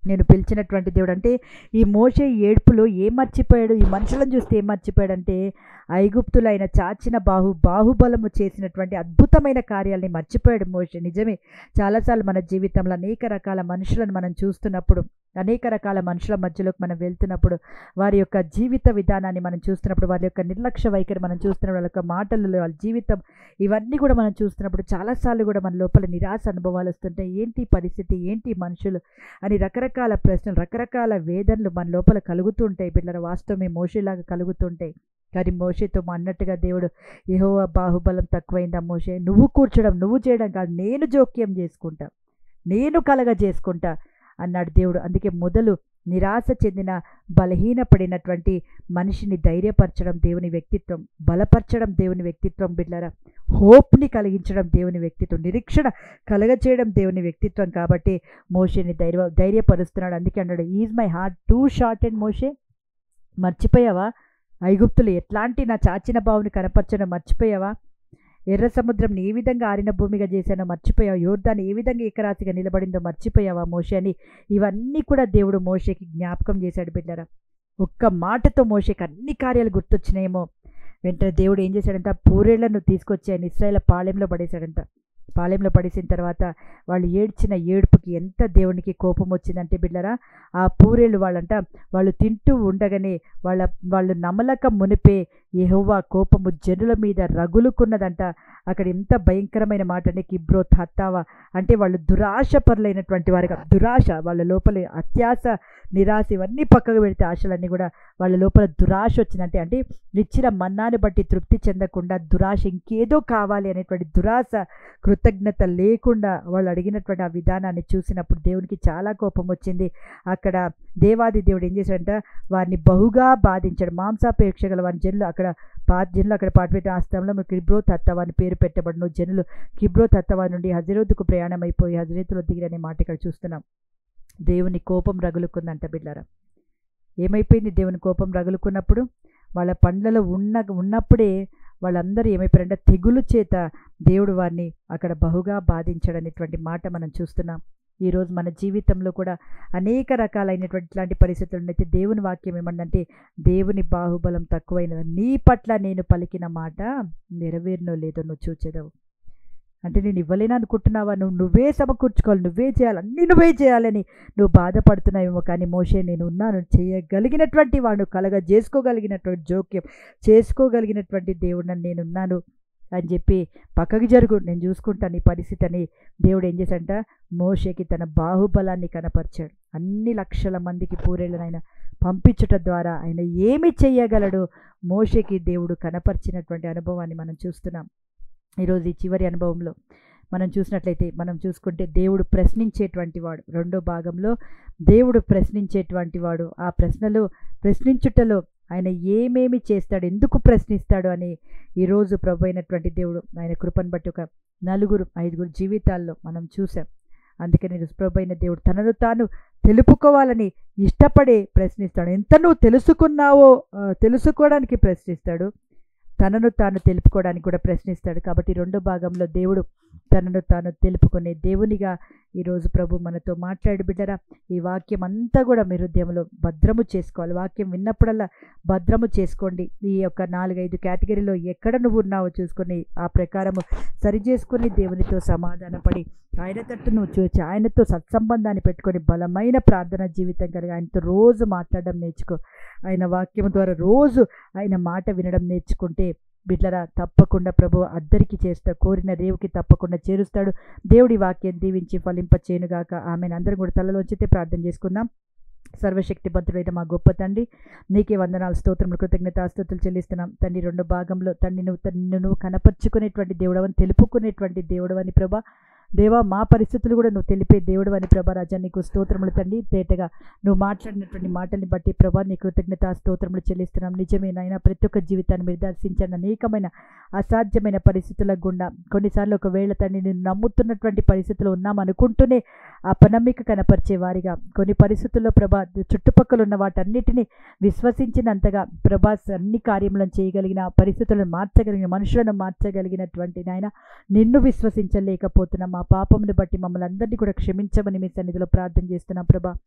నేను పిలిచినటువంటి దేవుడు అంటే ఈ మోషే ఏడుపులో ఏం మర్చిపోయాడు ఈ మనుషులను చూస్తే ఏం మర్చిపోయాడంటే ఐగుప్తులైన చాచిన బాహు బాహుబలము చేసినటువంటి అద్భుతమైన కార్యాలని మర్చిపోయాడు మోషే నిజమే చాలాసార్లు మన జీవితంలో అనేక రకాల మనుషులను మనం చూస్తున్నప్పుడు అనేక రకాల మనుషుల మధ్యలోకి మనం వెళ్తున్నప్పుడు వారి యొక్క జీవిత విధానాన్ని మనం చూస్తున్నప్పుడు వారి యొక్క నిర్లక్ష్య వైఖరి మనం చూస్తున్నప్పుడు వాళ్ళ యొక్క మాటలలో వాళ్ళ జీవితం ఇవన్నీ కూడా మనం చూస్తున్నప్పుడు చాలాసార్లు కూడా మన లోపల నిరాశ అనుభవాలు వస్తుంటాయి ఏంటి ఈ పరిస్థితి ఏంటి ఈ మనుషులు అని రకరకాల ప్రశ్నలు రకరకాల వేదనలు మన లోపల కలుగుతుంటాయి బిడ్డల వాస్తవమే మోషేలాగా కలుగుతుంటాయి కానీ మోషేతో అన్నట్టుగా దేవుడు ఏహో బాహుబలం తక్కువైందా మోషే నువ్వు కూర్చోడం నువ్వు చేయడం కాదు నేను జోక్యం చేసుకుంటా నేను కలగ చేసుకుంటా అన్నాడు దేవుడు అందుకే మొదలు నిరాశ చెందిన బలహీనపడినటువంటి మనిషిని ధైర్యపరచడం దేవుని వ్యక్తిత్వం బలపరచడం దేవుని వ్యక్తిత్వం బిడ్డరా హోప్ని కలిగించడం దేవుని వ్యక్తిత్వం నిరీక్షణ కలగచేయడం దేవుని వ్యక్తిత్వం కాబట్టి మోషేని ధైర్య ధైర్యపరుస్తున్నాడు అందుకే అన్నాడు is my heart too short and మోషే మర్చిపోయావా ఐగుప్తులు ఎట్లాంటి నా చాచిన బావుని కనపరచడం మర్చిపోయావా ఎర్ర సముద్రం ఏ విధంగా ఆరిన భూమిగా చేశానో మర్చిపోయావు యోర్దాన్ని ఏ విధంగా ఏకరాశిగా నిలబడిందో మర్చిపోయావా మోషే అని ఇవన్నీ కూడా దేవుడు మోషేకి జ్ఞాపకం చేశాడు బిడ్డరా ఒక్క మాటతో మోషేకి అన్ని కార్యాలు గుర్తొచ్చినాయేమో వెంటనే దేవుడు ఏం చేశాడంట పూరేళ్లను తీసుకొచ్చి ఆయన ఇస్రాయేల్ పాళెంలో పడేశాడంట పాళెంలో పడేసిన తర్వాత వాళ్ళు ఏడ్చిన ఏడుపుకి ఎంత దేవునికి కోపం వచ్చిందంటే బిడ్డరా ఆ పూరేళ్ళు వాళ్ళంట వాళ్ళు తింటూ ఉండగానే వాళ్ళ వాళ్ళు నమలక మునిపే యెహోవా కోపము జనుల మీద రగులుకున్నదంట అక్కడ ఎంత భయంకరమైన మాట అంటే కిబ్రోత్ హత్తావా అంటే వాళ్ళు దురాశ పరులైనటువంటి వారిగా దురాశ వాళ్ళ లోపల అత్యాశ నిరాశ ఇవన్నీ పక్కకు పెడితే ఆశలన్నీ కూడా వాళ్ళ లోపల దురాశ వచ్చిందంటే అంటే ఇచ్చిన మన్నాన్ని బట్టి తృప్తి చెందకుండా దురాశ ఇంకేదో కావాలి అనేటువంటి దురాశ కృతజ్ఞత లేకుండా వాళ్ళు అడిగినటువంటి ఆ విధానాన్ని చూసినప్పుడు దేవునికి చాలా కోపం వచ్చింది అక్కడ దేవాది దేవుడు ఏం చేశాడంట వారిని బహుగా బాధించాడు మాంసాపేక్ష గల వారి జనులు అక్కడ పా జనులు అక్కడ పాటుపెట్టిన ఆ స్థలంలో మీరు కిబ్రో తత్తవా అని పేరు పెట్టబడిన జనులు కిబ్రో తత్తవా నుండి హజరోతుకు ప్రయాణం అయిపోయి హజరేతులో దిగిరనే మాట ఇక్కడ చూస్తున్నాం దేవుని కోపం రగులుకుందంట బిడ్డారా ఏమైపోయింది దేవుని కోపం రగులుకున్నప్పుడు వాళ్ళ పండ్లలో ఉన్న ఉన్నప్పుడే వాళ్ళందరూ ఏమైపోయారంటే తెగులు చేత దేవుడు వారిని అక్కడ బహుగా బాధించాడనేటువంటి మాట మనం చూస్తున్నాం ఈరోజు మన జీవితంలో కూడా అనేక రకాలైనటువంటి ఇట్లాంటి పరిస్థితులు అయితే దేవుని వాక్యం ఏమంటే దేవుని బాహుబలం తక్కువైనది నీ పట్ల నేను పలికిన మాట నెరవేరునో లేదో నువ్వు చూచేదవు అంటే నేను ఇవ్వలేను అనుకుంటున్నావా నువ్వు నువ్వే సమకూర్చుకోవాలి నువ్వే చేయాలి అన్నీ నువ్వే చేయాలని నువ్వు బాధపడుతున్నావేమో కానీ మోషే నేను ఉన్నాను చేయగలిగినటువంటి వాడు కలగ చేసుకోగలిగినటువంటి జోక్యం చేసుకోగలిగినటువంటి దేవుడు నేనున్నాను అని చెప్పి పక్కకి జరుగు నేను చూసుకుంటాను నీ పరిస్థితి అని దేవుడు ఏం చేశాడంట మోషేకి తన బాహుబలాన్ని కనపరిచాడు అన్ని లక్షల మందికి పూరేళ్ళనైనా పంపించుట ద్వారా ఆయన ఏమి చెయ్యగలడు మోషేకి దేవుడు కనపరిచినటువంటి అనుభవాన్ని మనం చూస్తున్నాం ఈరోజు ఈ చివరి అనుభవంలో మనం చూసినట్లయితే మనం చూసుకుంటే దేవుడు ప్రశ్నించేటువంటి వాడు రెండో భాగంలో దేవుడు ప్రశ్నించేటువంటి వాడు ఆ ప్రశ్నలు ప్రశ్నించుటలో ఆయన ఏమేమి చేస్తాడు ఎందుకు ప్రశ్నిస్తాడు అని ఈరోజు ప్రభు అయినటువంటి దేవుడు ఆయన కృపను బట్టి ఒక నలుగురు ఐదుగురు జీవితాల్లో మనం చూసాం అందుకని ప్రభు అయిన దేవుడు తనను తాను తెలుపుకోవాలని ఇష్టపడే ప్రశ్నిస్తాడు ఎంత నువ్వు తెలుసుకున్నావో ఆ, తెలుసుకోవడానికి ప్రశ్నిస్తాడు తనను తాను తెలుపుకోవడానికి కూడా ప్రశ్నిస్తాడు కాబట్టి రెండో భాగంలో దేవుడు తనను తాను తెలుపుకునే దేవునిగా ఈరోజు ప్రభు మనతో మాట్లాడి బిడ్డరా ఈ వాక్యం అంతా కూడా మీ హృదయంలో భద్రము చేసుకోవాలి వాక్యం విన్నప్పుడల్లా భద్రము చేసుకోండి ఈ యొక్క నాలుగైదు కేటగిరీలో ఎక్కడ నువ్వు ఉన్నావో చూసుకొని ఆ ప్రకారము సరి చేసుకుని దేవునితో సమాధానపడి ఆయన తట్టు నువ్వు చూచి ఆయనతో సత్సంబంధాన్ని పెట్టుకొని బలమైన ప్రార్థన జీవితం కలిగి ఆయనతో రోజు మాట్లాడడం నేర్చుకో ఆయన వాక్యం ద్వారా రోజు ఆయన మాట వినడం నేర్చుకుంటే బిడ్లరా తప్పకుండా ప్రభు అద్దరికి చేస్తా కోరిన రేవుకి తప్పకుండా చేరుస్తాడు దేవుడి వాక్యం దీవించి ఫలింప చేయనుగాక ఆమెను అందరం కూడా తలలోంచితే ప్రార్థన చేసుకుందాం సర్వశక్తివంతుడైన మా గొప్ప తండ్రి నీకే వందనాలు స్తోత్రములు కృతజ్ఞతాస్తుతులు చెల్లిస్తున్నాం తండ్రి రెండు భాగంలో తండ్రి నువ్వు నిన్ను నువ్వు కనపరుచుకునేటువంటి దేవుడవని తెలుపుకునేటువంటి దేవుడవని ప్రభా దేవా మా పరిస్థితులు కూడా నువ్వు తెలిపే దేవుడు అని ప్రభా రాజా నీకు స్తోత్రములు తండ్రి తేటగా నువ్వు మాట్లాడినటువంటి మాటల్ని బట్టి ప్రభా నీ కృతజ్ఞత స్తోత్రములు చెల్లిస్తున్నాం నిజమే నాయన ప్రతి ఒక్క జీవితాన్ని మీరు దర్శించండి అనేకమైన అసాధ్యమైన పరిస్థితుల గుండా కొన్నిసార్లు ఒకవేళ తండ్రి నేను నమ్ముతున్నటువంటి పరిస్థితులు ఉన్నాం అనుకుంటూనే అపనమ్మిక కనపరిచే వారిగా కొన్ని పరిస్థితుల్లో ప్రభా చుట్టుపక్కల ఉన్న వాటన్నిటిని విశ్వసించినంతగా ప్రభా అన్ని కార్యములను చేయగలిగిన పరిస్థితులను మార్చగలిగిన మనుషులను మార్చగలిగినటువంటి నాయన నిన్ను విశ్వసించలేకపోతున్నాం మా పాపమును బట్టి మమ్మల్ని అందరినీ కూడా క్షమించమని మీ సన్నిధిలో ప్రార్థన చేస్తున్నాం ప్రభా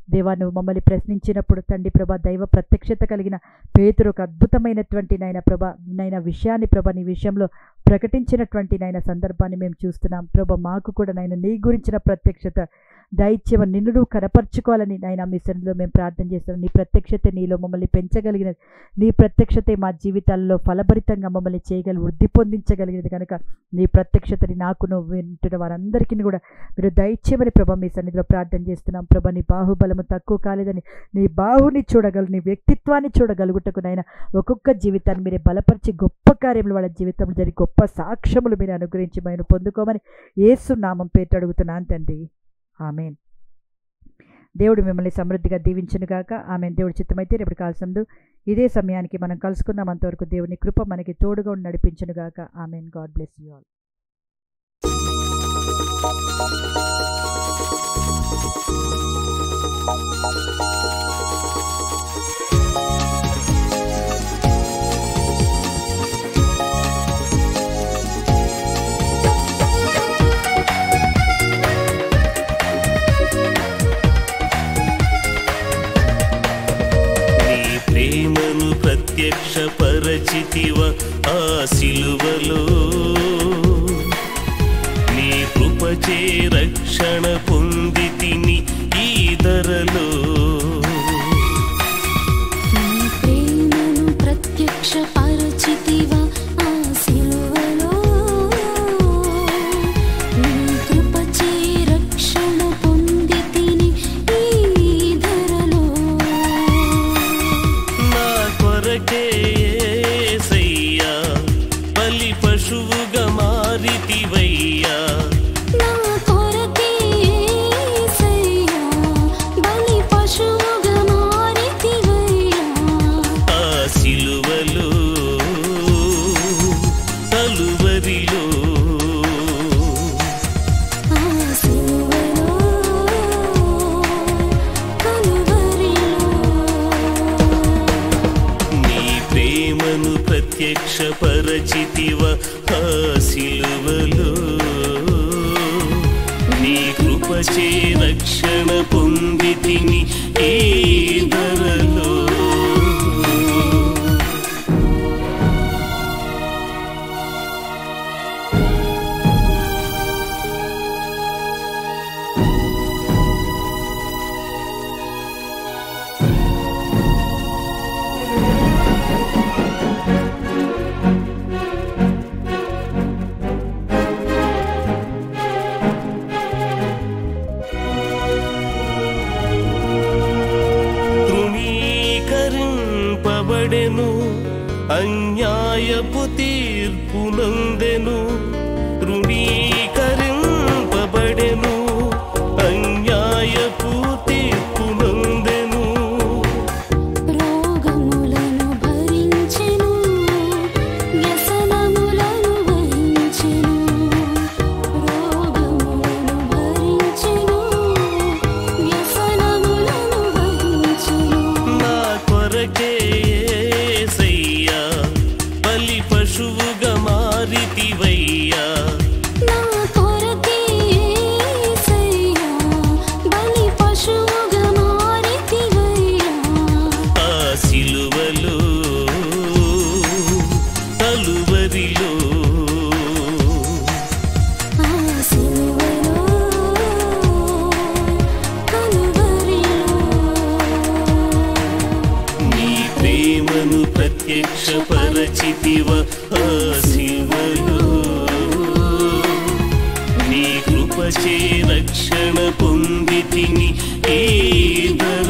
దేవా నువ్వు మమ్మల్ని ప్రశ్నించినప్పుడు తండ్రి ప్రభ దైవ ప్రత్యక్షత కలిగిన పేతురు ఒక అద్భుతమైనటువంటి నాయన ప్రభ నైన విషయాన్ని ప్రభ నీ విషయంలో ప్రకటించినటువంటి నాయన సందర్భాన్ని మేము చూస్తున్నాం ప్రభ మాకు కూడా నాయన నీ గురించిన ప్రత్యక్షత దైత్యం నిన్ను నువ్వు కనపరుచుకోవాలని నాయన మీ సన్నిధిలో మేము ప్రార్థన చేస్తున్నాం నీ ప్రత్యక్షత నీలో మమ్మల్ని పెంచగలిగినది నీ ప్రత్యక్షతే మా జీవితాల్లో ఫలభరితంగా మమ్మల్ని చేయగలి వృద్ధి పొందించగలిగినది కనుక నీ ప్రత్యక్షతని నాకు నువ్వు వింటున్న వారందరికీ కూడా మీరు దయచేయమని ప్రభ మీ సన్నిధిలో ప్రార్థన చేస్తున్నాం ప్రభ నీ బాహుబలము తక్కువ కాలేదని నీ బాహుని చూడగలరు నీ వ్యక్తిత్వాన్ని చూడగలుగుటకు నాయన ఒక్కొక్క జీవితాన్ని మీరే బలపరిచి గొప్ప కార్యములు వాళ్ళ జీవితంలో జరిగి గొప్ప సాక్ష్యములు మీరు అనుగ్రహించి మేము పొందుకోమని ఏసు నామం పేరు అడుగుతున్నాను తండ్రి ఆమెన్ దేవుడు మిమ్మల్ని సమృద్ధిగా దీవించునుగాక ఆమె దేవుడి చిత్తమైతే రేపు కాల్సందు ఇదే సమయానికి మనం కలుసుకుందాం అంతవరకు దేవుని కృప మనకి తోడుగా ఉండి నడిపించునుగాక amen God bless you all నీ ప్రేమను ప్రత్యక్ష పరచితివ ఆ సిలువలో నీ కృపచే రక్షణ పొందితిని ఈ ధరలో నీ ప్రేమను ప్రత్యక్ష పరచితివా ఆ సిలువలో నీ కృపచే రక్షణ పొందితిని ఈ ధరలో నా కొరకే యేసయ్యా బలి పశువుగా మారితివయ్యా నా కొరకే యేసయ్యా బలి పశువుగా మారితివయ్యా ఆ సిలువలో తలువరిలో ఆ సిలువలో కలువరిలో నీ ప్రేమను ప్రత్యక్ష పరచితివ ఆ సిలువలో నీ కృపచే రక్షణ పొందితిని ఈ ధరలో తృణీకరింపబడెను అన్యాయపు తీర్పు నందెను తృణీకరింపబడెను అన్యాయపు తీర్పు నందెను రోగములను భరించెను వ్యసనములను వహించెను రోగములను భరించెను వ్యసనములను వహించెను నా కొరకే యేసయ్యా బలి పశువుగా మారితివయ్యా నా కొరకే యేసయ్యా బలి పశువుగా మారితివయ్యా ఆ సిలువలో తలువరిలో ఆ సిలువలో కలువరిలో నీ ప్రేమను ప్రత్యక్ష పరచితివ ఆ సిలువలో నీ కృపచే రక్షణ పొందితిని ఈ ధర